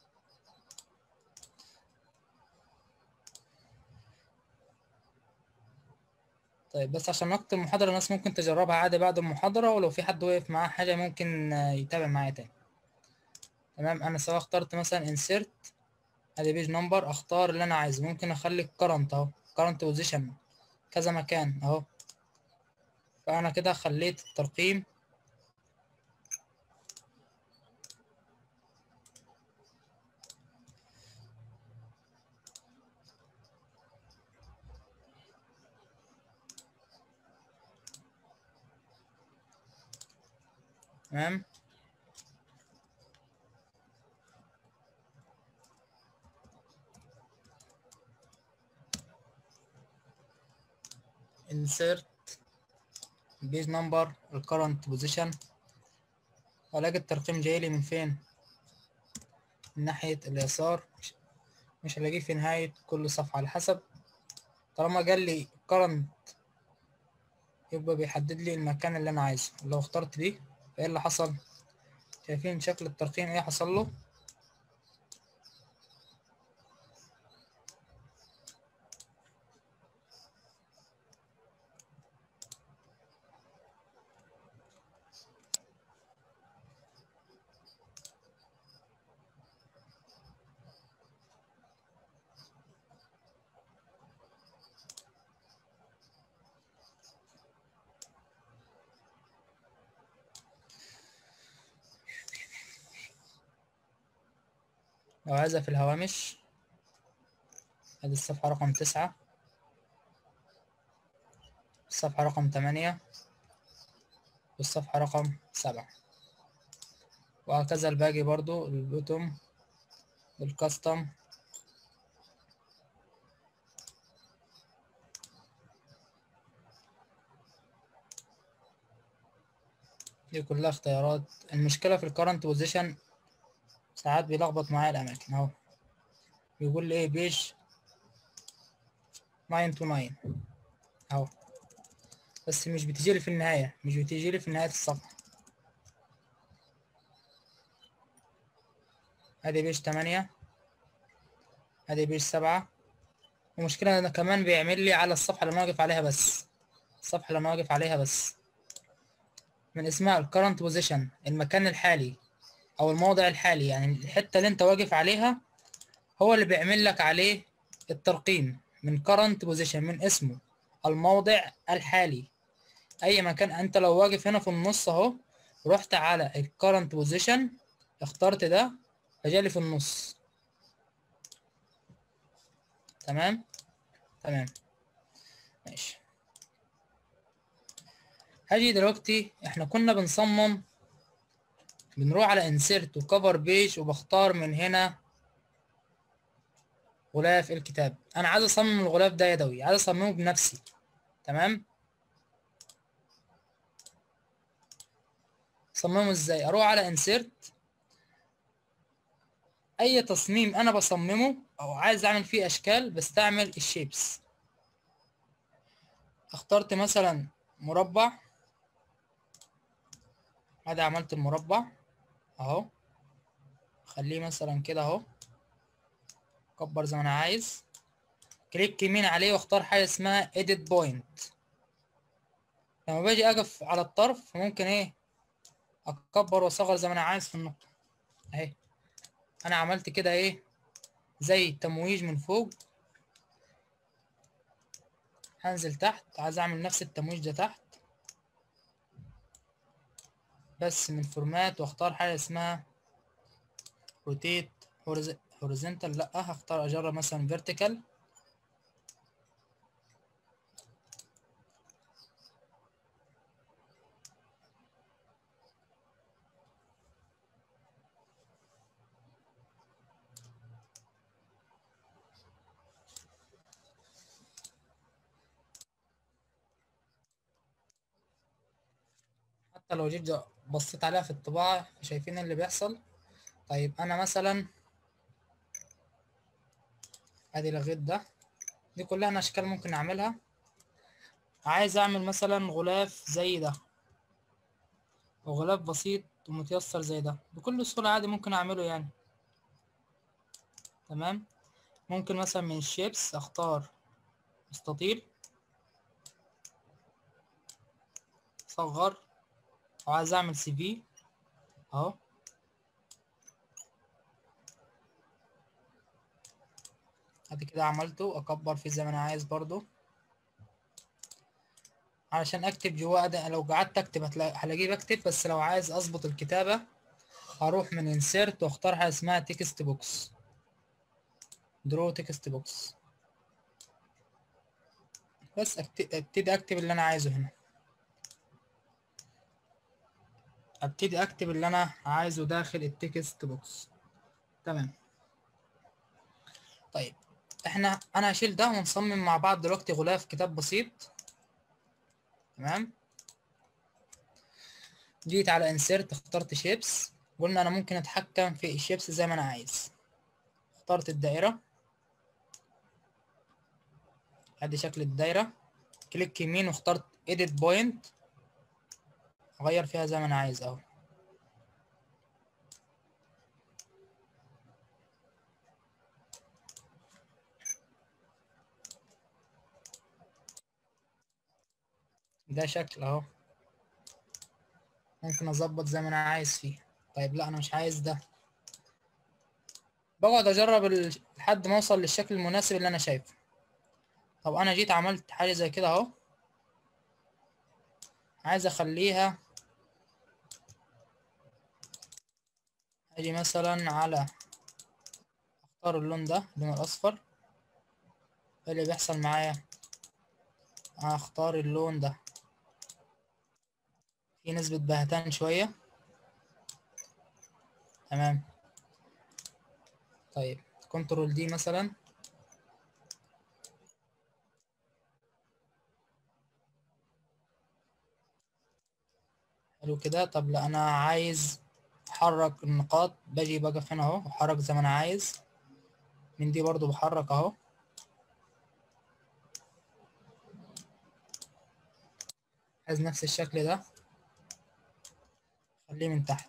طيب بس عشان وقت المحاضرة الناس ممكن تجربها عادي بعد المحاضرة ولو في حد وقف معاه حاجة ممكن آه، يتابع معايا تاني تمام انا سواء اخترت مثلا insert ادي بيج نمبر اختار اللي انا عايزه ممكن اخلي current اهو current position كذا مكان اهو فانا كده خليت الترقيم تمام insert page number ال current position والاقي الترقيم جاي لي من فين من ناحية اليسار مش, مش هلاقيه في نهاية كل صفحة على حسب طالما قال لي current يبقى بيحدد لي المكان اللي انا عايزه لو اخترت دي فايه اللي حصل شايفين شكل الترقيم ايه حصل له لو عايزها في الهوامش ادي الصفحة رقم تسعة الصفحة رقم تمانية والصفحة رقم سبعة وهكذا الباقي برضو البوتوم الكاستم دي كلها اختيارات المشكلة في الكرنت بوزيشن ساعات بيلخبط معايا الأماكن أهو بيقول لي إيه بيج ناين تو ناين أهو بس مش بتجيلي في النهاية مش بتجيلي في نهاية الصفحة ادي بيج تمانية ادي بيج سبعة المشكلة انا كمان بيعمل لي على الصفحة اللي انا واقف عليها بس الصفحة اللي انا واقف عليها بس من اسمها الكرنت بوزيشن المكان الحالي او الموضع الحالي يعني الحتة اللي انت واقف عليها هو اللي بيعمل لك عليه الترقيم من كرنت بوزيشن من اسمه الموضع الحالي اي مكان انت لو واقف هنا في النص اهو رحت على الكرنت بوزيشن اخترت ده فجالي في النص تمام تمام ماشي هاجي دلوقتي احنا كنا بنصمم بنروح على انسيرت وكفر بيج وبختار من هنا غلاف الكتاب انا عايز اصمم الغلاف ده يدوي عايز اصممه بنفسي تمام صممه ازاي اروح على انسيرت اي تصميم انا بصممه او عايز اعمل فيه اشكال بستعمل الشيبس اخترت مثلا مربع ادي عملت المربع اهو خليه مثلا كده اهو كبر زي ما انا عايز كليك يمين عليه واختار حاجه اسمها edit point لما باجي اقف على الطرف ممكن ايه اكبر واصغر زي ما انا عايز في النقطه اهي انا عملت كده ايه زي تمويج من فوق هنزل تحت عايز اعمل نفس التمويج ده تحت بس من فورمات واختار حاجه اسمها روتيت هوريزونتال لا هختار اجرب مثلا فيرتيكال حتى لو جيت بصيت عليها في الطباعة شايفين اللي بيحصل طيب انا مثلا ادي لغيت ده دي كلها انا اشكال ممكن اعملها عايز اعمل مثلا غلاف زي ده او غلاف بسيط ومتيسر زي ده بكل سهولة عادي ممكن اعمله يعني تمام ممكن مثلا من الشيبس اختار مستطيل صغر او عايز اعمل سي في اهو ادي كده عملته اكبر فيه زي ما انا عايز برضو علشان اكتب جواه ده لو قعدت اكتب هلاقيه بكتب بس لو عايز اظبط الكتابة هروح من انسيرت واختار حاجة اسمها تكست بوكس درو تكست بوكس بس ابتدي اكتب اللي انا عايزه هنا ابتدي اكتب اللي انا عايزه داخل التكست بوكس تمام طيب احنا انا هشيل ده ونصمم مع بعض دلوقتي غلاف كتاب بسيط تمام جيت على انسيرت اخترت شيبس قلنا انا ممكن اتحكم في الشيبس زي ما انا عايز اخترت الدائرة ادي شكل الدايرة كليك يمين واخترت edit point اغير فيها زي ما انا عايز اهو ده شكل اهو ممكن اظبط زي ما انا عايز فيه طيب لا انا مش عايز ده بقعد اجرب ال- لحد ما اوصل للشكل المناسب اللي انا شايفه طب انا جيت عملت حاجه زي كده اهو عايز اخليها اجي مثلا على اختار اللون ده اللون الاصفر ايه اللي بيحصل معايا هختار اللون ده في نسبة بهتان شوية تمام طيب كنترول دي مثلا حلو كده طب لا انا عايز احرك النقاط باجي بقف هنا اهو احرك زي ما انا عايز من دي برضو بحرك اهو عايز نفس الشكل ده خليه من تحت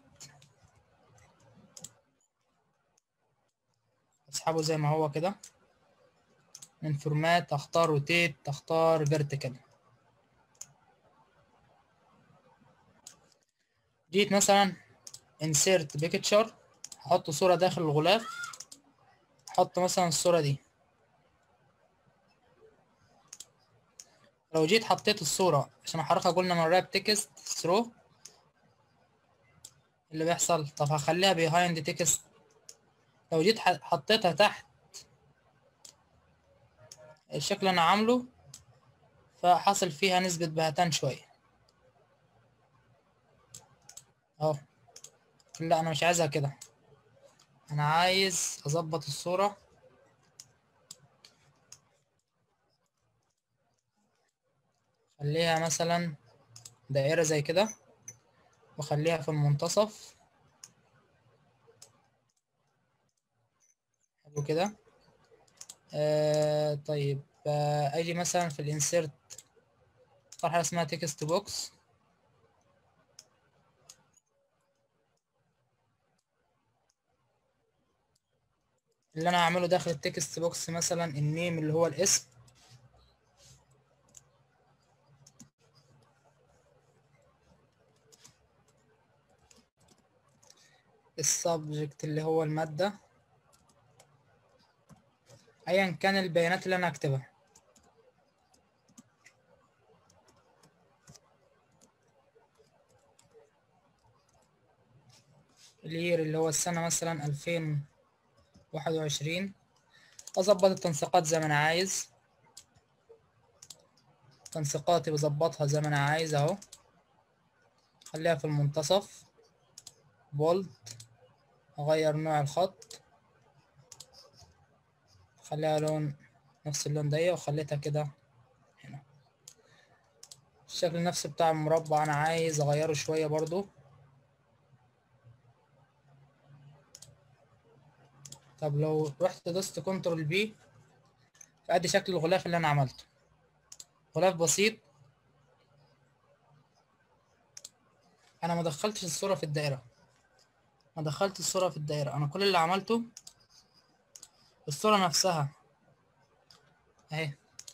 اسحبه زي ما هو كده من فورمات اختار روتيت اختار فيرتيكال جيت مثلا insert picture هحط صورة داخل الغلاف احط مثلا الصورة دي لو جيت حطيت الصورة عشان احركها قلنا من راب تكست ثرو اللي بيحصل طب هخليها behind تكست لو جيت حطيتها تحت الشكل اللي انا عامله فحصل فيها نسبة بهتان شوية اهو لا انا مش عايزها كده انا عايز اظبط الصورة خليها مثلا دائرة زي كده وخليها في المنتصف حلو كده آه طيب آه اجي مثلا في الانسيرت اختار حاجة اسمها تكست بوكس اللي انا هعمله داخل التكست بوكس مثلا النيم اللي هو الاسم السبجكت اللي هو المادة ايا كان البيانات اللي انا هكتبها الير اللي هو السنة مثلا ألفين واحد وعشرين أظبط التنسيقات زي ما أنا عايز تنسيقاتي بظبطها زي ما أنا عايز أهو خليها في المنتصف بولد أغير نوع الخط خليها لون نفس اللون ده وخليتها كده هنا الشكل نفسه بتاع المربع أنا عايز أغيره شوية برضو طب لو رحت دوست كنترول بي فادي شكل الغلاف اللي انا عملته غلاف بسيط انا ما دخلتش الصورة في الدائرة ما دخلت الصورة في الدائرة انا كل اللي عملته الصورة نفسها اهي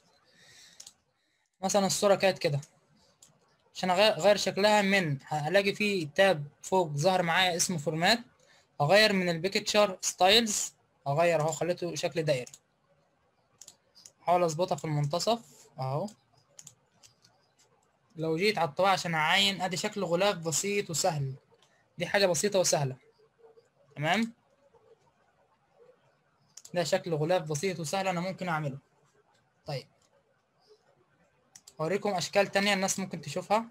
مثلا الصورة كانت كده عشان اغير شكلها من هلاقي فيه تاب فوق ظهر معايا اسمه فورمات اغير من البيكتشر ستايلز اغير اهو خليته شكل دائري احاول اظبطها في المنتصف اهو لو جيت على الطباعة عشان اعاين ادي شكل غلاف بسيط وسهل دي حاجة بسيطة وسهلة تمام ده شكل غلاف بسيط وسهل انا ممكن اعمله طيب اوريكم اشكال تانية الناس ممكن تشوفها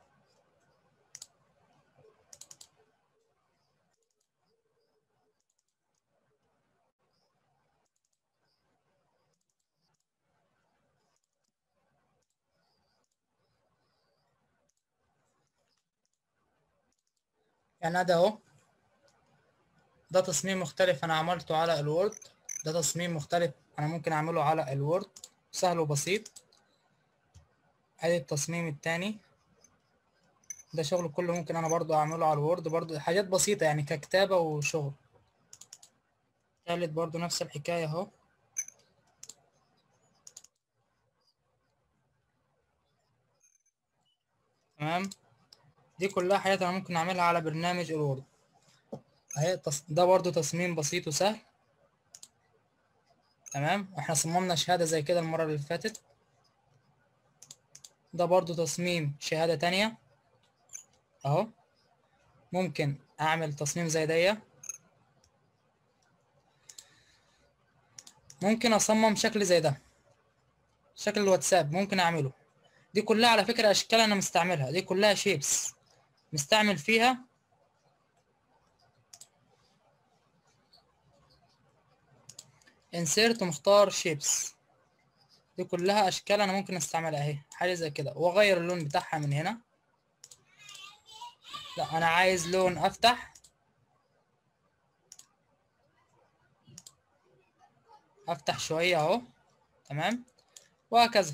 يعني ده اهو ده تصميم مختلف انا عملته على الوورد ده تصميم مختلف انا ممكن اعمله على الوورد سهل وبسيط ادي التصميم التاني ده شغل كله ممكن انا برضو اعمله على الوورد برضو حاجات بسيطة يعني ككتابة وشغل تالت برضو نفس الحكاية اهو تمام دي كلها حاجات انا ممكن اعملها على برنامج الوورد اهي تص... ده برضو تصميم بسيط وسهل تمام احنا صممنا شهادة زي كده المرة اللي فاتت ده برضو تصميم شهادة تانية اهو ممكن اعمل تصميم زي دي ممكن اصمم شكل زي ده شكل الواتساب ممكن اعمله دي كلها على فكرة اشكال انا مستعملها دي كلها شيبس مستعمل فيها انسيرت ومختار شيبس دي كلها اشكال انا ممكن استعملها اهي حاجه زي كده واغير اللون بتاعها من هنا لا انا عايز لون افتح افتح شويه اهو تمام وهكذا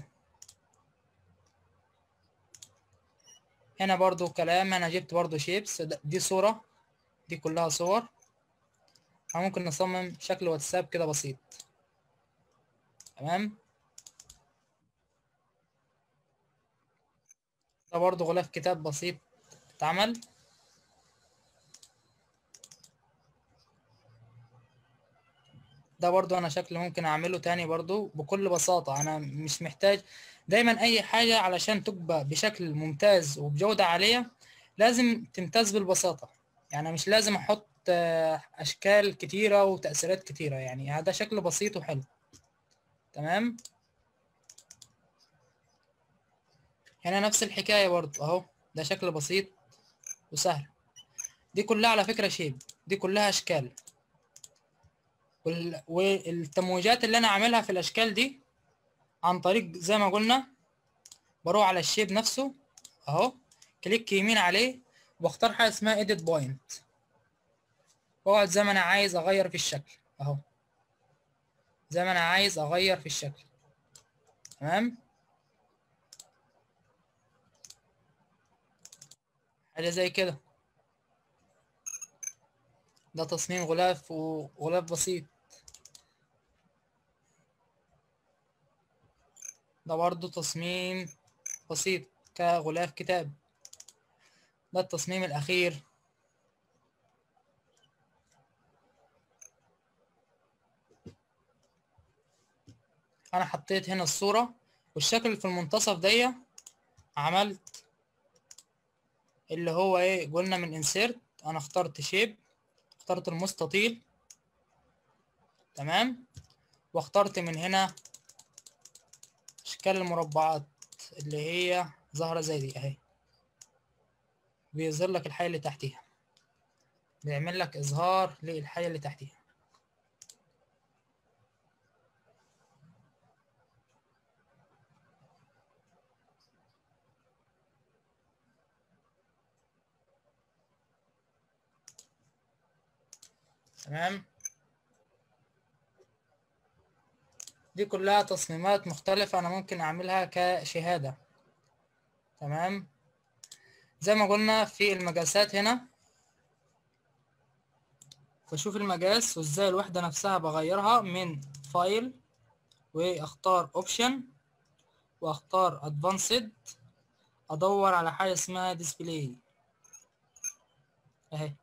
هنا برضو كلام انا جبت برضو شيبس دي صوره دي كلها صور أو ممكن نصمم شكل واتساب كده بسيط تمام ده برضو غلاف كتاب بسيط اتعمل ده برضو انا شكل ممكن اعمله تاني برضو بكل بساطة انا مش محتاج دايما اي حاجة علشان تبقى بشكل ممتاز وبجودة عالية لازم تمتاز بالبساطة يعني مش لازم احط اشكال كتيرة وتأثيرات كتيرة يعني هذا شكل بسيط وحلو تمام هنا نفس الحكاية برضو اهو ده شكل بسيط وسهل دي كلها على فكرة شيب دي كلها اشكال وال... والتمويجات اللي انا عاملها في الاشكال دي عن طريق زي ما قلنا بروح على الشيب نفسه اهو كليك يمين عليه واختار حاجه اسمها edit point واقعد زي ما انا عايز اغير في الشكل اهو زي ما انا عايز اغير في الشكل تمام حاجه زي كده ده تصميم غلاف وغلاف بسيط ده برضو تصميم بسيط كغلاف كتاب ده التصميم الأخير أنا حطيت هنا الصورة والشكل اللي في المنتصف دي عملت اللي هو ايه قلنا من انسيرت انا اخترت شيب اخترت المستطيل تمام واخترت من هنا اشكال المربعات اللي هي ظاهرة زي دي اهي بيظهر لك الحاجة اللي تحتيها بيعمل لك اظهار للحاجة اللي تحتيها تمام دي كلها تصميمات مختلفة أنا ممكن أعملها كشهادة تمام زي ما قلنا في المقاسات هنا بشوف المقاس وازاي الوحدة نفسها بغيرها من فايل واختار اوبشن واختار ادفانسد ادور على حاجة اسمها ديسبلاي اهي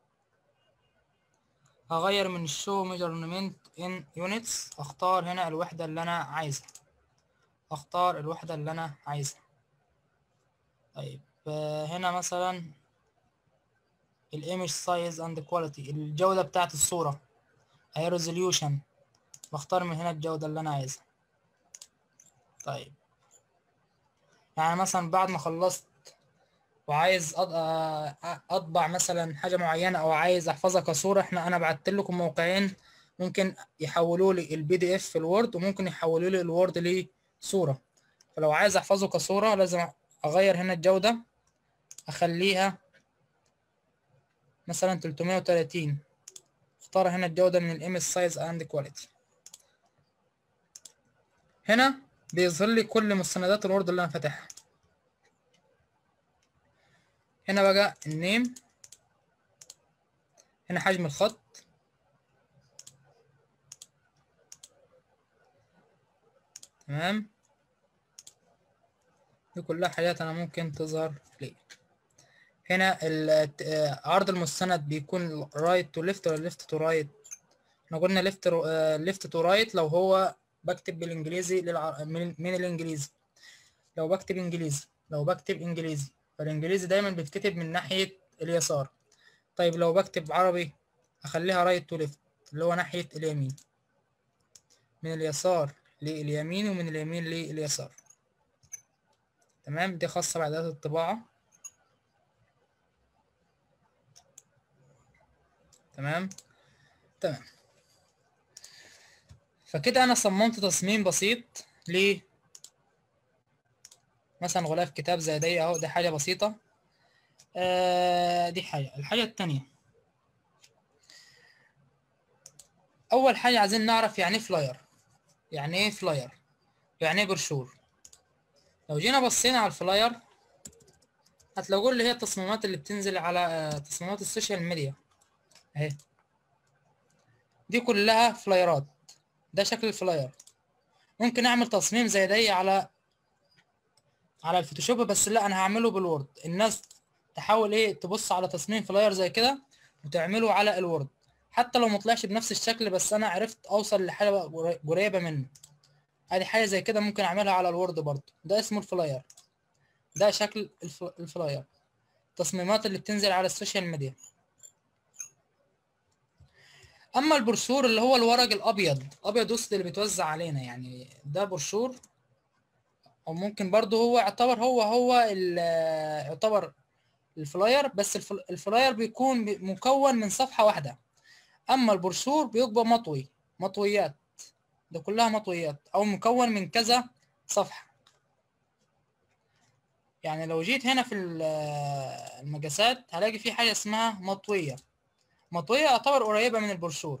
هغير من show measurement in units اختار هنا الوحدة اللي انا عايزها اختار الوحدة اللي انا عايزها طيب هنا مثلا الايمج سايز اند كواليتي الجودة بتاعت الصورة اهي ريزوليوشن بختار من هنا الجودة اللي انا عايزها طيب يعني مثلا بعد ما خلصت وعايز اطبع مثلا حاجه معينه او عايز احفظها كصوره احنا انا بعت لكم موقعين ممكن يحولوا لي البي دي اف في الوورد وممكن يحولوا لي الوورد لصوره فلو عايز احفظه كصوره لازم اغير هنا الجوده اخليها مثلا 330 اختار هنا الجوده من الايمج سايز اند كواليتي هنا بيظهر لي كل مستندات الوورد اللي انا فاتحها هنا بقى النيم هنا حجم الخط تمام دي كلها حاجات انا ممكن تظهر لي هنا عرض المستند بيكون رايت تو ليفت ولا ليفت تو رايت احنا قلنا ليفت ليفت تو رايت لو هو بكتب بالانجليزي للع... من, من الانجليزي لو بكتب انجليزي لو بكتب انجليزي فالانجليزي دايما بيتكتب من ناحية اليسار طيب لو بكتب عربي اخليها رايت تو ليفت اللي هو ناحية اليمين من اليسار لليمين ومن اليمين لليسار تمام دي خاصة بإعدادات الطباعة تمام تمام فكده انا صممت تصميم بسيط ل مثلا غلاف كتاب زي دي اهو دي حاجه بسيطه آه دي حاجه الحاجه التانية اول حاجه عايزين نعرف يعني ايه فلاير يعني ايه فلاير يعني ايه برشور لو جينا بصينا على الفلاير هتلاقوا اللي هي التصميمات اللي بتنزل على آه، تصميمات السوشيال ميديا اهي دي كلها فلايرات ده شكل الفلاير ممكن اعمل تصميم زي ده على على الفوتوشوب بس لا انا هعمله بالوورد الناس تحاول ايه تبص على تصميم فلاير زي كده وتعمله على الوورد حتى لو مطلعش بنفس الشكل بس انا عرفت اوصل لحاجه قري- قريبه منه ادي حاجه زي كده ممكن اعملها على الوورد برضه ده اسمه الفلاير ده شكل الف- الفلاير التصميمات اللي بتنزل على السوشيال ميديا اما البروشور اللي هو الورق الابيض ابيض وسط اللي بيتوزع علينا يعني ده بروشور او ممكن برضه هو يعتبر هو هو ال- يعتبر الفلاير بس الفل- الفلاير بيكون بي- مكون من صفحة واحدة اما البروشور بيبقى مطوي مطويات ده كلها مطويات او مكون من كذا صفحة يعني لو جيت هنا في ال- المقاسات هلاقي في حاجة اسمها مطوية مطوية يعتبر قريبة من البروشور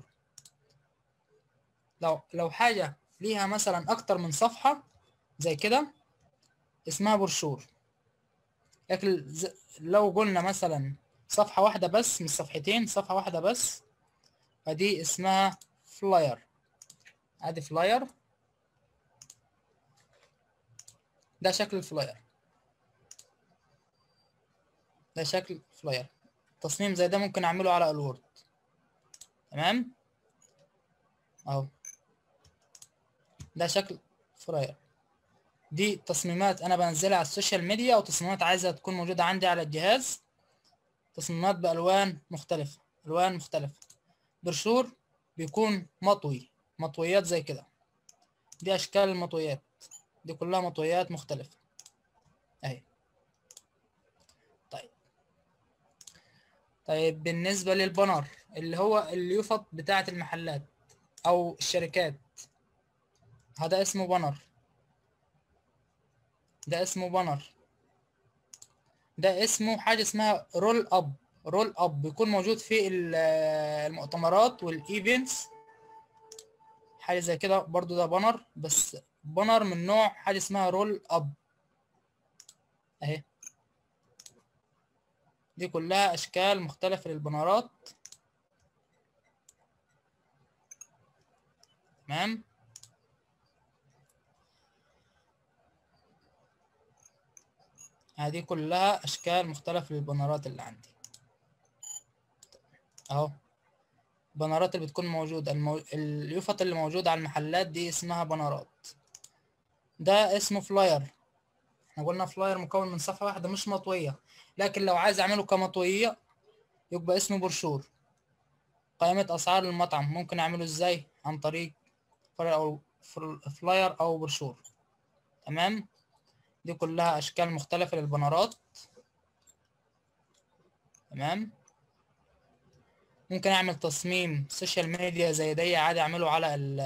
لو لو حاجة ليها مثلا أكتر من صفحة زي كده اسمها بروشور لكن ز- لو قلنا مثلا صفحة واحدة بس مش صفحتين صفحة واحدة بس فدي اسمها فلاير ادي فلاير ده شكل الفلاير ده شكل فلاير تصميم زي ده ممكن اعمله على الوورد تمام اهو ده شكل فلاير دي تصميمات انا بنزلها على السوشيال ميديا او تصميمات عايزه تكون موجوده عندي على الجهاز تصميمات بالوان مختلفه الوان مختلفه برشور بيكون مطوي مطويات زي كده دي اشكال المطويات دي كلها مطويات مختلفه اهي طيب طيب بالنسبه للبنر اللي هو اليوفط بتاعه المحلات او الشركات هذا اسمه بنر ده اسمه بانر ده اسمه حاجة اسمها رول اب رول اب بيكون موجود في ال- المؤتمرات والايفنتس حاجة زي كده برضو ده بانر بس بانر من نوع حاجة اسمها رول اب اهي دي كلها اشكال مختلفة للبنرات تمام هذه كلها اشكال مختلفة للبنرات اللي عندي اهو البنرات اللي بتكون موجودة المو... اليوفط اللي موجودة على المحلات دي اسمها بنرات ده اسمه فلاير احنا قلنا فلاير مكون من صفحة واحدة مش مطوية لكن لو عايز اعمله كمطوية يبقى اسمه برشور قائمة اسعار المطعم ممكن اعمله ازاي عن طريق فلاير او فلاير او برشور تمام دي كلها اشكال مختلفة للبنرات تمام ممكن اعمل تصميم سوشيال ميديا زي دي عادي اعمله على ال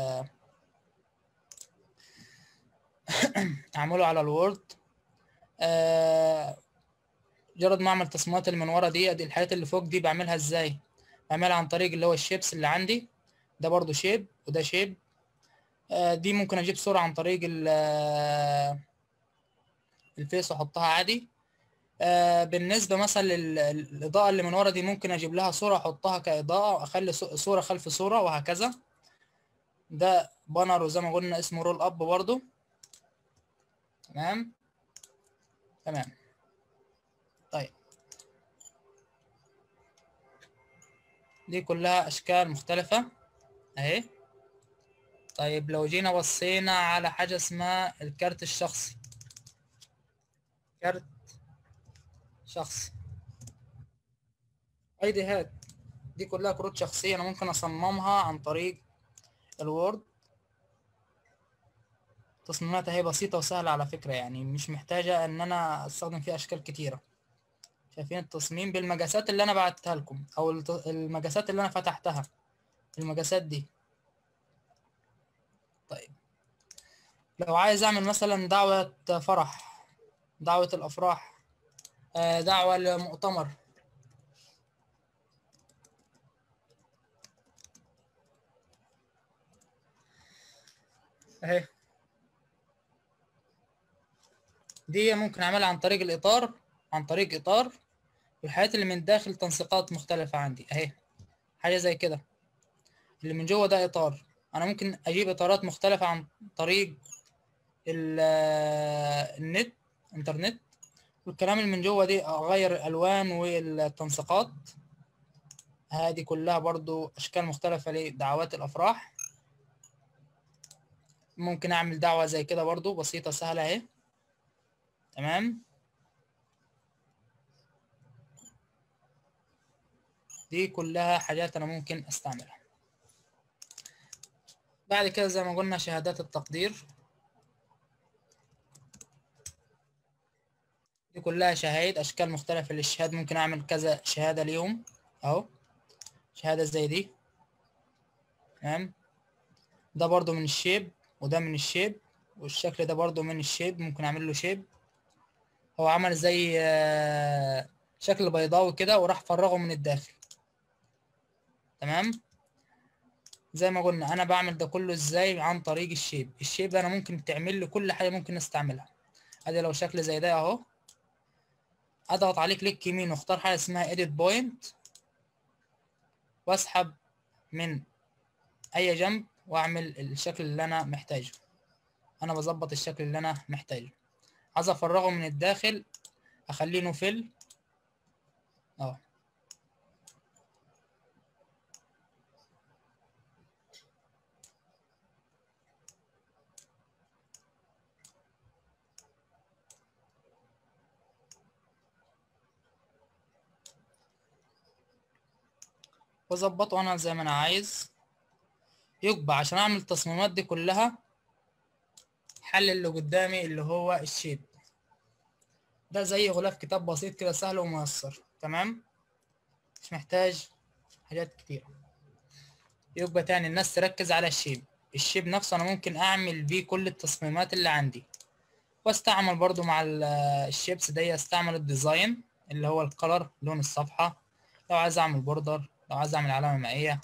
اعمله على الوورد آه، مجرد ما اعمل تصميمات اللي من ورا دي دي الحاجات اللي فوق دي بعملها ازاي بعملها عن طريق اللي هو الشيبس اللي عندي ده برضو شيب وده شيب آه، دي ممكن اجيب صورة عن طريق ال الفيس واحطها عادي آه بالنسبة مثلا للإضاءة اللي من ورا دي ممكن أجيب لها صورة أحطها كإضاءة وأخلي صو- صورة خلف صورة وهكذا ده بانر وزي ما قلنا اسمه رول أب برضو تمام تمام طيب دي كلها أشكال مختلفة أهي طيب لو جينا بصينا على حاجة اسمها الكارت الشخصي كارت شخصي ايدي هات دي كلها كروت شخصية انا ممكن اصممها عن طريق الوورد تصميماتها هي بسيطة وسهلة على فكرة يعني مش محتاجة ان انا استخدم فيها اشكال كتيرة شايفين التصميم بالمقاسات اللي انا بعتها لكم او الت- المقاسات اللي انا فتحتها المقاسات دي لو عايز اعمل مثلا دعوة فرح دعوة الافراح آه، دعوة لمؤتمر اهي دي ممكن اعملها عن طريق الاطار عن طريق اطار والحاجات اللي من داخل تنسيقات مختلفة عندي اهي حاجة زي كده اللي من جوه ده اطار انا ممكن اجيب اطارات مختلفة عن طريق ال- النت انترنت والكلام اللي من جوه دي اغير الالوان والتنسيقات هذه كلها برضو اشكال مختلفة لدعوات الافراح ممكن اعمل دعوة زي كده برضو بسيطة سهلة اهي تمام دي كلها حاجات انا ممكن استعملها بعد كده زي ما قلنا شهادات التقدير دي كلها شهايد اشكال مختلفة للشهاد ممكن اعمل كذا شهادة ليهم اهو شهادة زي دي تمام ده برضو من الشيب وده من الشيب والشكل ده برضو من الشيب ممكن اعمل له شيب هو عمل زي آه، شكل بيضاوي كده وراح فرغه من الداخل تمام زي ما قلنا انا بعمل ده كله ازاي عن طريق الشيب الشيب ده انا ممكن تعمل لي كل حاجه ممكن نستعملها ادي لو شكل زي ده اهو اضغط عليه كليك يمين واختار حاجه اسمها edit point واسحب من اي جنب واعمل الشكل اللي انا محتاجه انا بظبط الشكل اللي انا محتاجه عايز افرغه من الداخل اخليه نوفل اهو واظبطه انا زي ما انا عايز يقبع عشان اعمل التصميمات دي كلها حل اللي قدامي اللي هو الشيب ده زي غلاف كتاب بسيط كده سهل وميسر تمام مش محتاج حاجات كتيرة يبقى تاني الناس تركز على الشيب الشيب نفسه انا ممكن اعمل بيه كل التصميمات اللي عندي واستعمل برضو مع ال- الشيبس دي استعمل الديزاين اللي هو الكلر لون الصفحة لو عايز اعمل بوردر لو عايز اعمل علامة مائية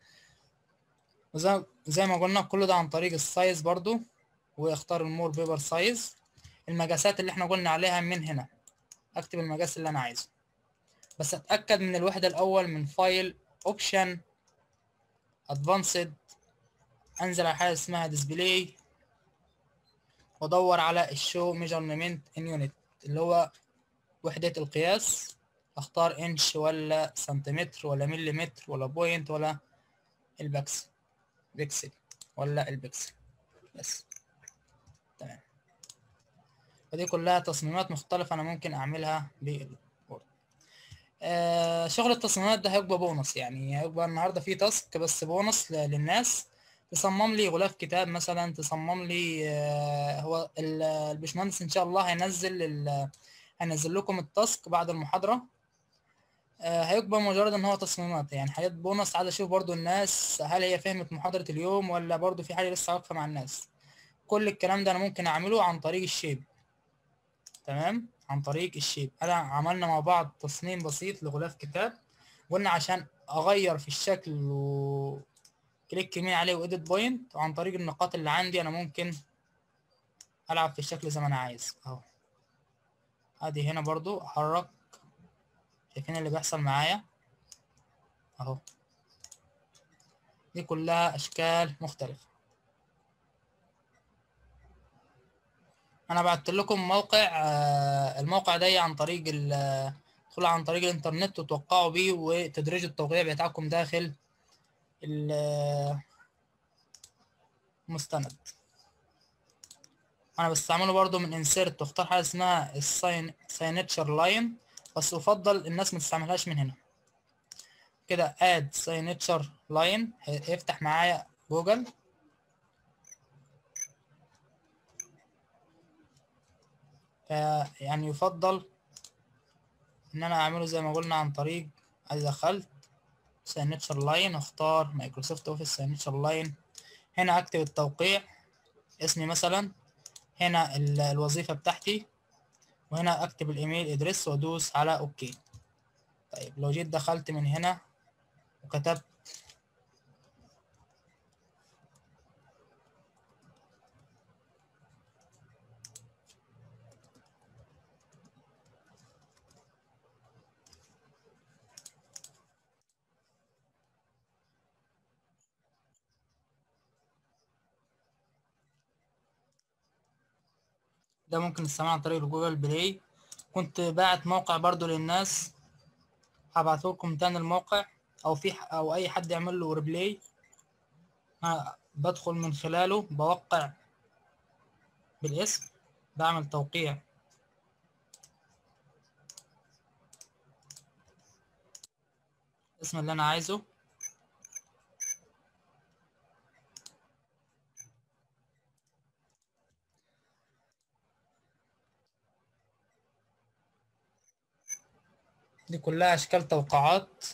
وزي زي ما قلنا كل ده عن طريق السايز برضو واختار المور بيبر سايز المقاسات اللي احنا قلنا عليها من هنا اكتب المقاس اللي انا عايزه بس اتاكد من الوحده الاول من فايل اوبشن ادفانسد انزل على حاجه اسمها ديسبلاي وادور على الشو ميجرمنت ان يونت اللي هو وحده القياس اختار انش ولا سنتيمتر ولا مليمتر ولا بوينت ولا البكسل بيكسل ولا البكسل بس تمام فدي كلها تصميمات مختلفة أنا ممكن أعملها بالوورد آه شغل التصميمات ده هيبقى بونص يعني هيبقى النهاردة فيه تاسك بس بونص ل- للناس تصمم لي غلاف كتاب مثلا تصمم لي آه هو ال- البشمهندس إن شاء الله هينزل ال- هينزل لكم التاسك بعد المحاضرة آه هيبقى مجرد ان هو تصميمات يعني حاجات بونص عايز اشوف برضو الناس هل هي فهمت محاضرة اليوم ولا برضو في حاجة لسه واقفة مع الناس كل الكلام ده انا ممكن اعمله عن طريق الشيب تمام عن طريق الشيب انا عملنا مع بعض تصميم بسيط لغلاف كتاب قلنا عشان اغير في الشكل و كليك يمين عليه وإيديت بوينت وعن طريق النقاط اللي عندي انا ممكن العب في الشكل زي ما انا عايز اهو ادي هنا برضو احرك شايفين اللي بيحصل معايا اهو دي كلها اشكال مختلفة انا بعت لكم موقع آه، الموقع ده عن طريق ال- ادخلوا عن طريق الانترنت وتوقعوا بيه وتدريج التوقيع بتاعكم داخل ال- المستند انا بستعمله برضو من انسيرت واختار حاجه اسمها الساين ساينتشر لاين بس افضل الناس ما تستعملهاش من هنا كده اد ساينتشر لاين هيفتح معايا جوجل ف- يعني يفضل ان انا اعمله زي ما قلنا عن طريق ادي دخلت ساينتشر لاين اختار مايكروسوفت اوفيس ساينتشر لاين هنا اكتب التوقيع اسمي مثلا هنا ال- الوظيفة بتاعتي وهنا اكتب الايميل ادريس وادوس على اوكي طيب لو جيت دخلت من هنا وكتبت ده ممكن تستعمله عن طريق جوجل بلاي كنت باعت موقع برضو للناس هبعته لكم تاني الموقع او في ح- او اي حد يعمل له ريبلاي أنا بدخل من خلاله بوقع بالاسم بعمل توقيع الاسم اللي انا عايزه دي كلها اشكال توقعات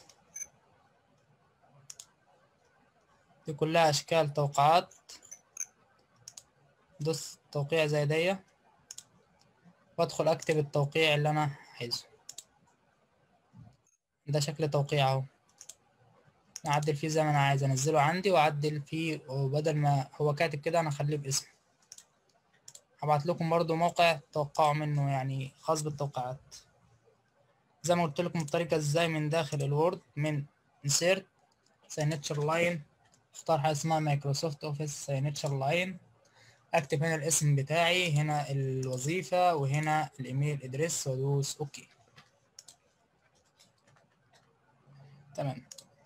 دي كلها اشكال توقعات دوس توقيع زي دي وادخل اكتب التوقيع اللي انا عايزه ده شكل توقيع اهو اعدل فيه زي ما انا عايز انزله عندي واعدل فيه وبدل ما هو كاتب كده انا اخليه باسم هبعت لكم برضو موقع توقعوا منه يعني خاص بالتوقعات زي ما قلت لكم الطريقة ازاي من داخل الوورد من insert signature line اختار حاجة اسمها مايكروسوفت اوفيس signature line اكتب هنا الاسم بتاعي هنا الوظيفة وهنا الايميل ادريس وادوس اوكي تمام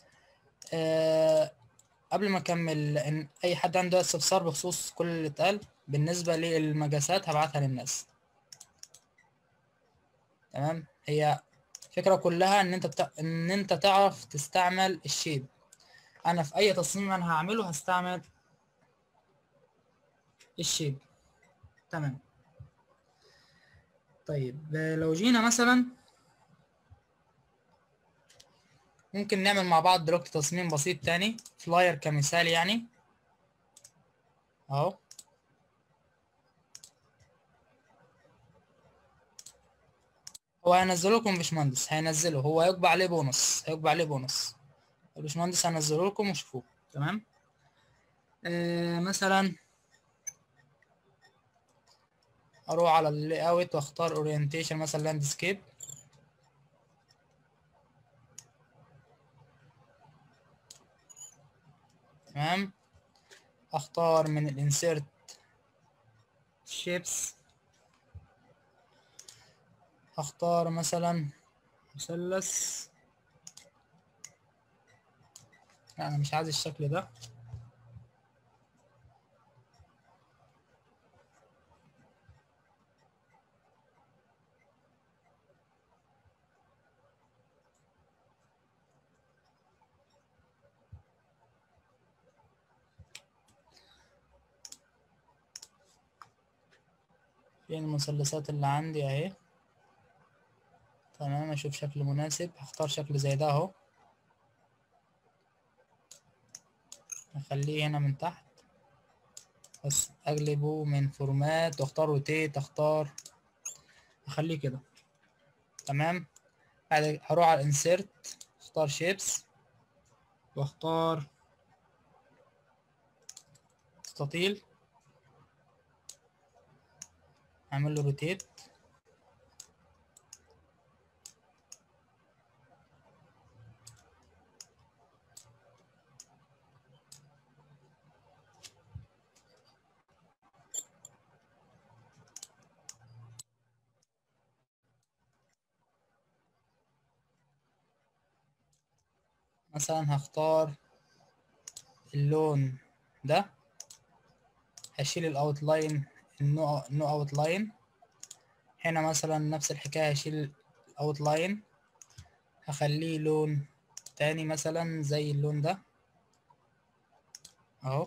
أه قبل ما اكمل ان اي حد عنده استفسار بخصوص كل اللي اتقال بالنسبة للمجازات هبعتها للناس تمام هي الفكرة كلها ان انت بتا... ان انت تعرف تستعمل الشيب انا في اي تصميم انا هعمله هستعمل الشيب تمام طيب لو جينا مثلا ممكن نعمل مع بعض دلوقتي تصميم بسيط تاني فلاير كمثال يعني اهو هو هينزله لكم باشمهندس هينزله هو هيقبع عليه بونص هيقبع عليه بونص الباشمهندس هنزله لكم وشوفوه تمام آه مثلا اروح على اللاي اوت واختار اورينتيشن مثلا لاندسكيب تمام اختار من الانسيرت شيبس اختار مثلا مثلث لا انا مش عايز الشكل ده فين المثلثات اللي عندي اهي تمام اشوف شكل مناسب هختار شكل زي ده اهو اخليه هنا من تحت بس اقلبه من فورمات واختار روتيت اختار اخليه كده تمام بعد هروح على الانسيرت اختار شيبس واختار مستطيل اعمل له روتيت مثلا هختار اللون ده هشيل الاوتلاين النو نو اوتلاين هنا مثلا نفس الحكاية هشيل الاوتلاين هخليه لون تاني مثلا زي اللون ده اهو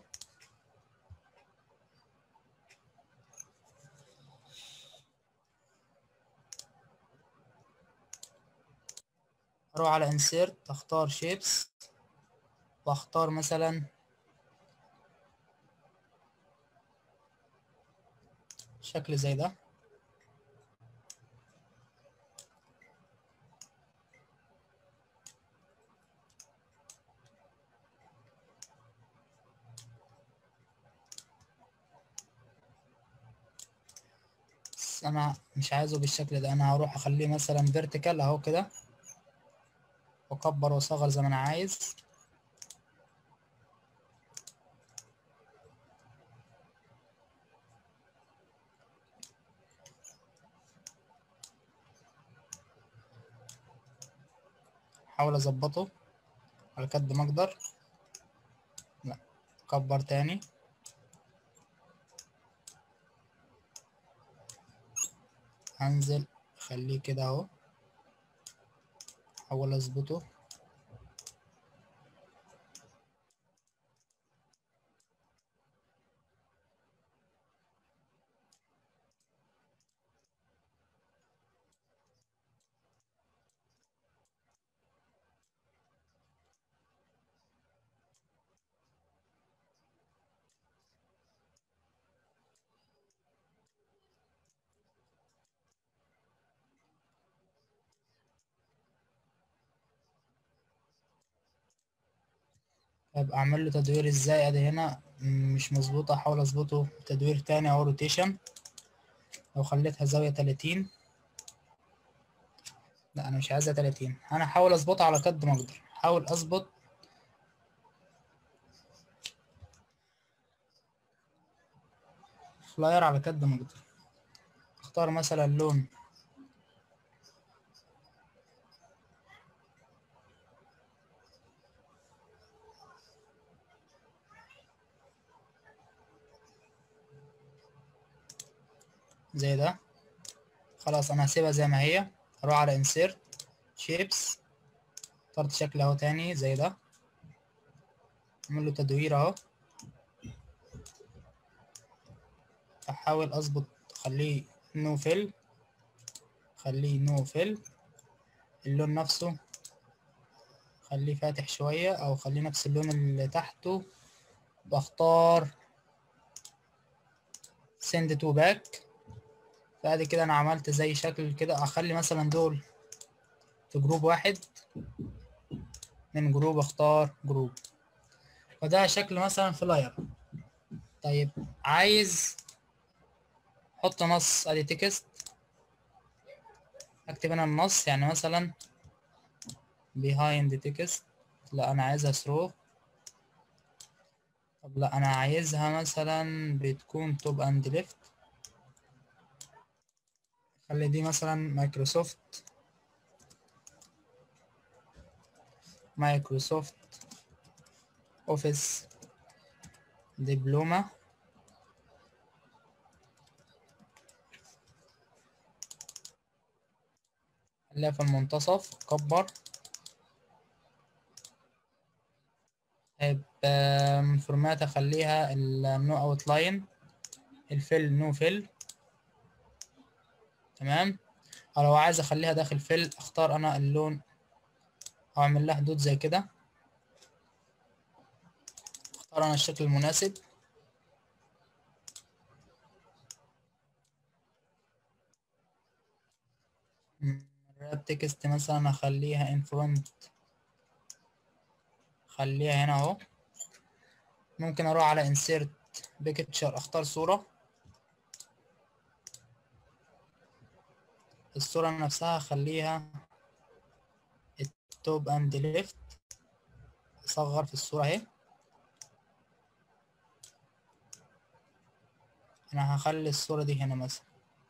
اروح على insert اختار shapes واختار مثلا شكل زي ده بس انا مش عايزه بالشكل ده انا هروح اخليه مثلا فيرتيكال اهو كده واكبر واصغر زي ما انا عايز احاول اظبطه على قد ما اقدر لا كبر تاني هنزل اخليه كده اهو احاول اظبطه طيب اعمل له تدوير ازاي ادي هنا مش مظبوطه احاول اظبطه تدوير تاني او روتيشن لو خليتها زاويه 30 لا انا مش عايزها 30 انا احاول اظبطها على قد ما اقدر احاول اظبط فلاير على قد ما اقدر اختار مثلا لون زي ده خلاص انا هسيبها زي ما هي اروح على insert shapes اخترت شكل اهو تاني زي ده اعمل له تدوير اهو احاول اظبط اخليه نو فيل خليه نو فيل اللون نفسه خليه فاتح شوية او خليه نفس اللون اللي تحته بختار send to back بعد كده انا عملت زي شكل كده اخلي مثلا دول في جروب واحد من جروب اختار جروب فده شكل مثلا فلاير طيب عايز احط نص ادي تكست اكتب هنا النص يعني مثلا behind text لا انا عايزها through طب لا انا عايزها مثلا بتكون توب اند ليفت خلي دي مثلا مايكروسوفت مايكروسوفت اوفيس دبلومة خليها في المنتصف كبر طيب فورمات اخليها النو اوت لاين الفيل نو فيل تمام او لو عايز اخليها داخل فيل اختار انا اللون او اعمل لها حدود زي كده اختار انا الشكل المناسب الراب تكست مثلا اخليها ان فرونت خليها هنا اهو ممكن اروح على insert picture اختار صورة الصورة نفسها اخليها التوب اند ليفت اصغر في الصورة اهي انا هخلي الصورة دي هنا مثلا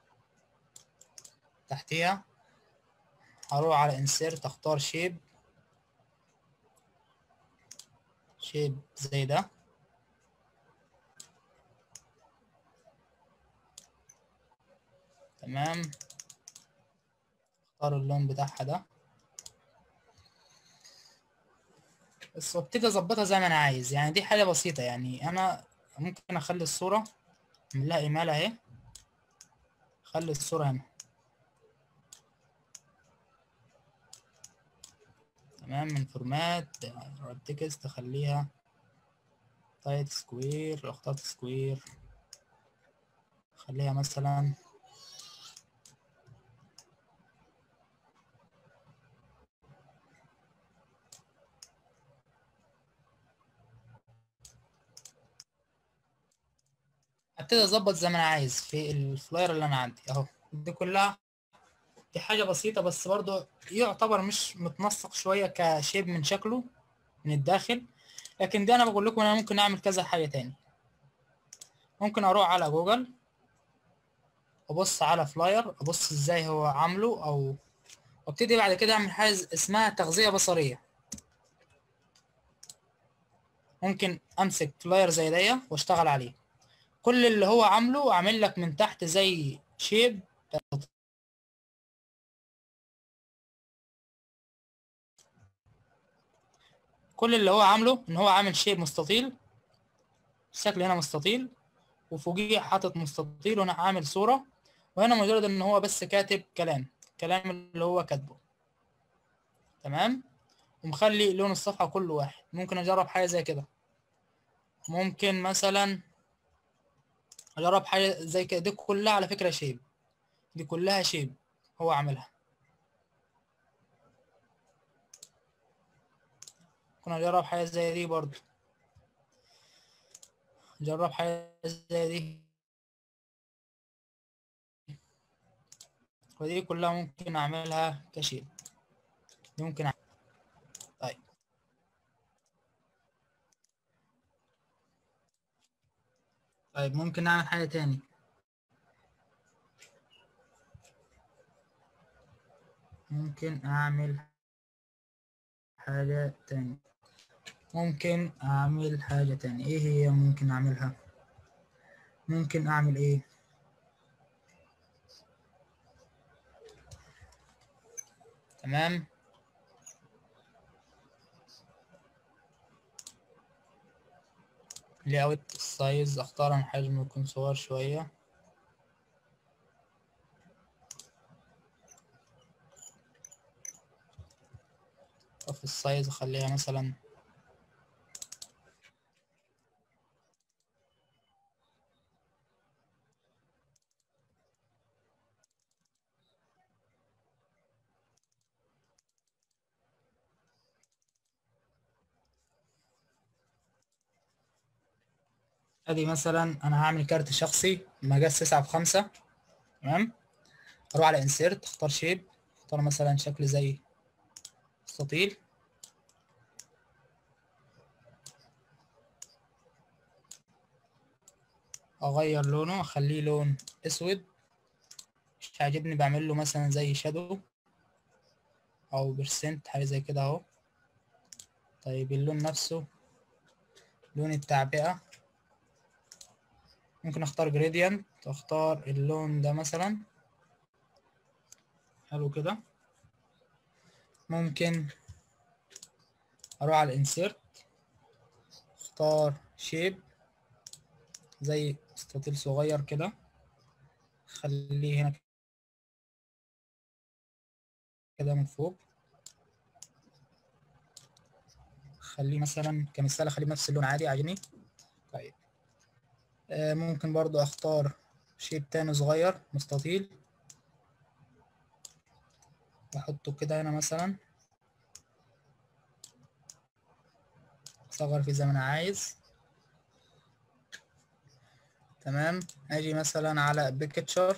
تحتيها هروح على insert اختار shape شيب زي ده تمام اختار اللون بتاعها ده بس وابتدي اظبطها زي ما انا عايز يعني دي حاجة بسيطة يعني انا ممكن اخلي الصورة اعمل لها ايمال اهي خلي الصورة هنا تمام من فورمات تكست اخليها تايت سكوير لو اخترت سكوير خليها مثلا ابتدي اظبط زي ما انا عايز في الفلاير اللي انا عندي اهو دي كلها دي حاجة بسيطة بس برضو يعتبر مش متنسق شوية كشيب من شكله من الداخل لكن دي انا بقول لكم انا ممكن اعمل كذا حاجة تاني ممكن اروح على جوجل ابص على فلاير ابص ازاي هو عامله او وابتدي بعد كده اعمل حاجة اسمها تغذية بصرية ممكن امسك فلاير زي ده واشتغل عليه كل اللي هو عامله عامل لك من تحت زي شيب كل اللي هو عامله ان هو عامل شيب مستطيل الشكل هنا مستطيل وفوقيه حاطط مستطيل وانا عامل صورة وهنا مجرد ان هو بس كاتب كلام كلام اللي هو كاتبه تمام ومخلي لون الصفحة كله واحد ممكن اجرب حاجة زي كده ممكن مثلا اجرب حاجة زي كده دي كلها على فكرة شيب دي كلها شيب هو عاملها ممكن اجرب حاجة زي دي برضو جرب حاجة زي دي ودي كلها ممكن اعملها كشيب دي ممكن أعمل. طيب طيب ممكن نعمل حاجة تاني ممكن اعمل حاجة تاني ممكن اعمل حاجة تاني ايه هي ممكن اعملها ممكن اعمل ايه تمام لي اوت السايز اختار ان حجمه يكون صغير شوية وفي السايز اخليها مثلا ادي مثلا انا هعمل كارت شخصي مقاس تسعة في خمسة تمام اروح على انسيرت اختار شيب اختار مثلا شكل زي مستطيل اغير لونه اخليه لون اسود مش عاجبني بعمل له مثلا زي شادو او برسنت حاجه زي كده اهو طيب اللون نفسه لون التعبئه ممكن اختار جريدينت اختار اللون ده مثلا حلو كده ممكن اروح على الانسيرت اختار شيب زي مستطيل صغير كده خليه هنا كده من فوق خليه مثلا كمثال اخليه بنفس اللون عادي عاجبني طيب آه ممكن برضو اختار شيب تاني صغير مستطيل واحطه كده هنا مثلا اصغر فيه زي ما انا عايز تمام اجي مثلا على بيكتشر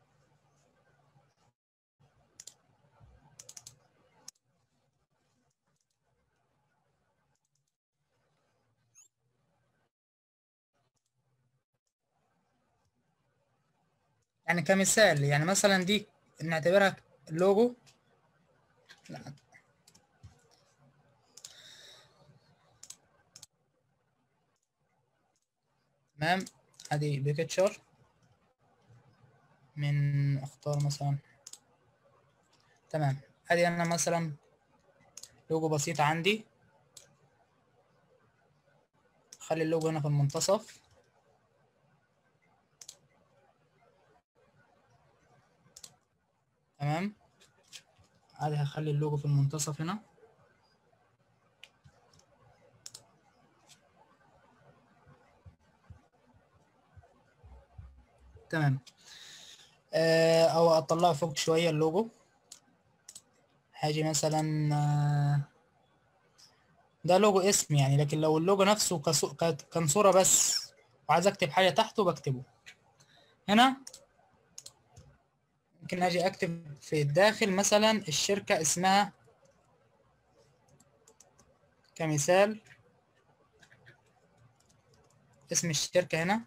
يعني كمثال يعني مثلا دي نعتبرها لوجو لا تمام ادي بيكتشر من اختار مثلا تمام ادي انا مثلا لوجو بسيط عندي خلي اللوجو هنا في المنتصف تمام عادي هخلي اللوجو في المنتصف هنا تمام آه، او اطلعه فوق شويه اللوجو هاجي مثلا آه، ده لوجو اسم يعني لكن لو اللوجو نفسه كصو- كانت- كان صوره بس وعايز اكتب حاجه تحته بكتبه هنا ممكن اجي اكتب في الداخل مثلا الشركه اسمها كمثال اسم الشركه هنا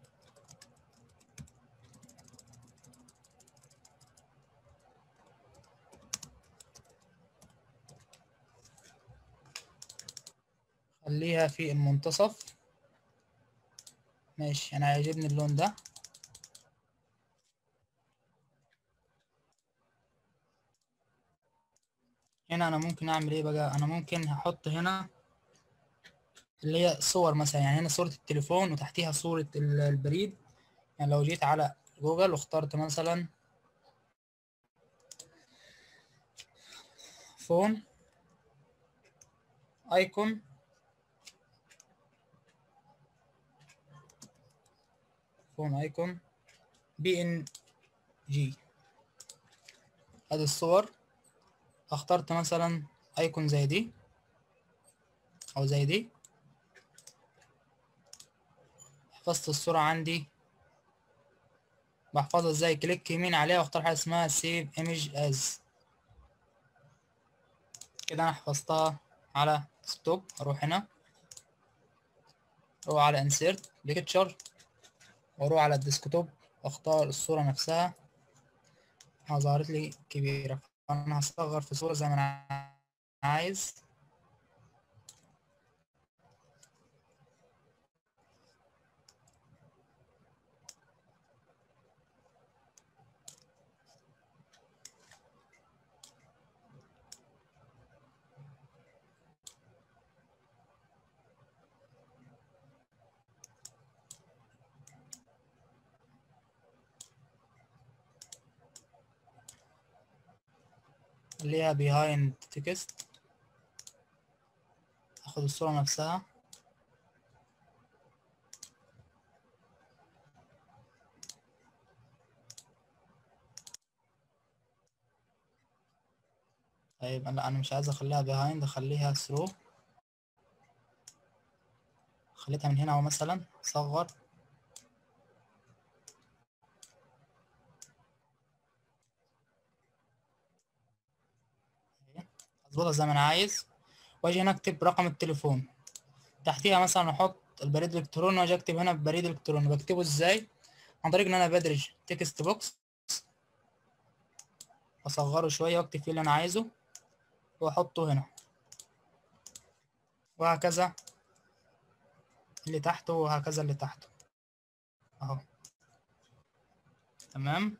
خليها في المنتصف ماشي انا عاجبني اللون ده هنا انا ممكن اعمل ايه بقى انا ممكن هحط هنا اللي هي صور مثلا يعني هنا صورة التليفون وتحتيها صورة ال- البريد يعني لو جيت على جوجل واخترت مثلا فون ايكون فون ايكون بي ان جي ادي الصور اخترت مثلا ايكون زي دي او زي دي حفظت الصورة عندي بحفظها ازاي كليك يمين عليها واختار حاجة اسمها سيف ايمج از كده انا حفظتها على ستوب اروح هنا اروح على انسيرت بيكتشر واروح على الديسكتوب اختار الصورة نفسها ظهرت لي كبيرة انا هصغر في صورة زي ما انا عايز اللي هي behind text اخد الصورة نفسها طيب لا انا مش عايز اخليها behind اخليها through خليتها من هنا اهو مثلا صغر اظبطها زي ما انا عايز واجي هنا اكتب رقم التليفون تحتيها مثلا احط البريد الالكتروني واجي اكتب هنا بريد الكتروني بكتبه ازاي عن طريق ان انا بدرج تكست بوكس اصغره شويه واكتب فيه اللي انا عايزه واحطه هنا وهكذا اللي تحته وهكذا اللي تحته اهو تمام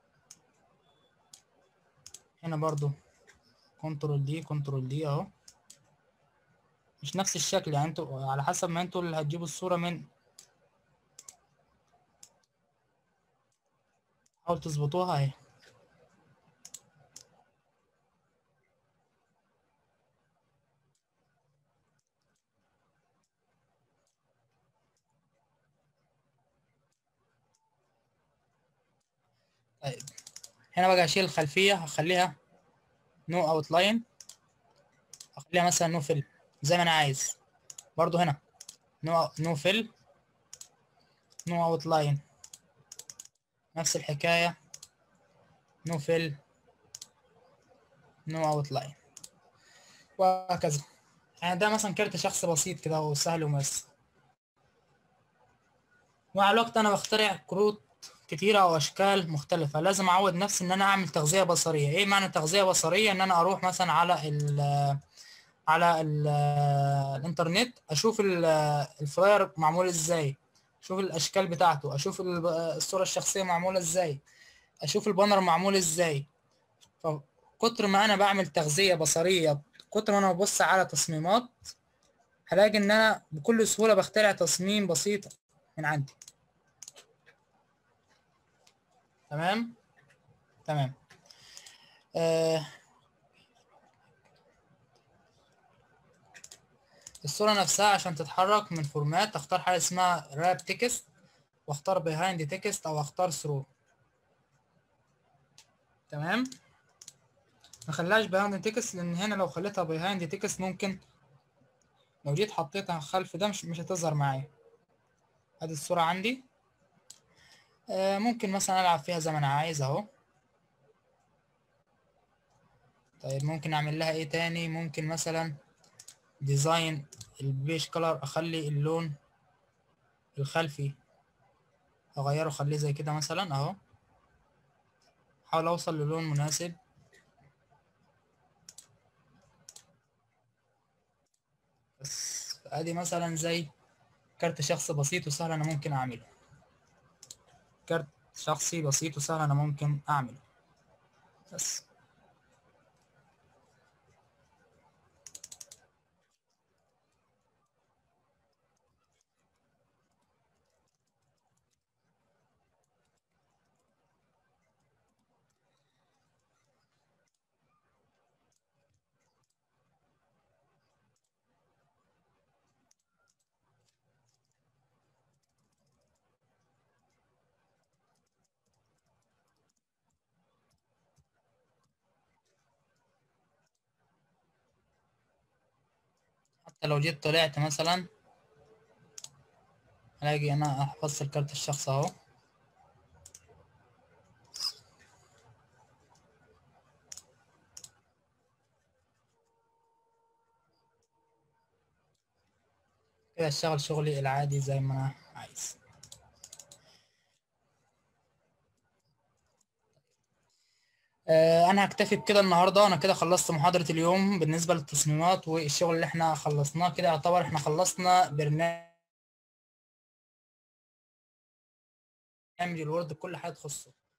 هنا برضو كنترول دي كنترول دي اهو مش نفس الشكل يعني انتوا على حسب ما انتوا اللي هتجيبوا الصورة من حاولوا تظبطوها اهي طيب هنا بقى اشيل الخلفية هخليها نو اوت لاين اخليها مثلا نو فيل زي ما انا عايز برضو هنا نو نو فيل نو اوت لاين نفس الحكاية نو فيل نو اوت لاين وهكذا يعني ده مثلا كارت شخص بسيط كده وسهل وميسر مع الوقت انا بخترع كروت كتيرة او اشكال مختلفة لازم اعود نفسي ان انا اعمل تغذية بصرية ايه معنى تغذية بصرية ان انا اروح مثلا على ال على ال الانترنت اشوف ال- الفلاير معمول ازاي اشوف الاشكال بتاعته اشوف ال- الصورة الشخصية معمولة ازاي اشوف البانر معمول ازاي فكتر ما انا بعمل تغذية بصرية كتر ما انا ببص على تصميمات هلاقي ان انا بكل سهولة بخترع تصميم بسيط من عندي تمام تمام آه الصورة نفسها عشان تتحرك من فورمات اختار حاجة اسمها راب تكست واختار behind text او اختار through تمام ما خليهاش behind text لان هنا لو خليتها behind text ممكن لو جيت حطيتها خلف ده مش مش هتظهر معايا ادي الصورة عندي آه ممكن مثلا العب فيها زي ما انا عايز اهو طيب ممكن اعمل لها ايه تاني ممكن مثلا ديزاين البيج كلر اخلي اللون الخلفي اغيره اخليه زي كده مثلا اهو احاول اوصل للون مناسب بس ادي مثلا زي كارت شخص بسيط وسهل انا ممكن اعمله كارت شخصي بسيط وسهل انا ممكن اعمله بس حتى لو جيت طلعت مثلا الاقي انا افصل كارت الشخص اهو كده اشتغل شغلي العادي زي ما انا عايز آه، انا هكتفي بكده النهارده انا كده خلصت محاضرة اليوم بالنسبة للتصميمات والشغل اللي احنا خلصناه كده يعتبر احنا خلصنا برنامج الوورد بكل حاجة تخصه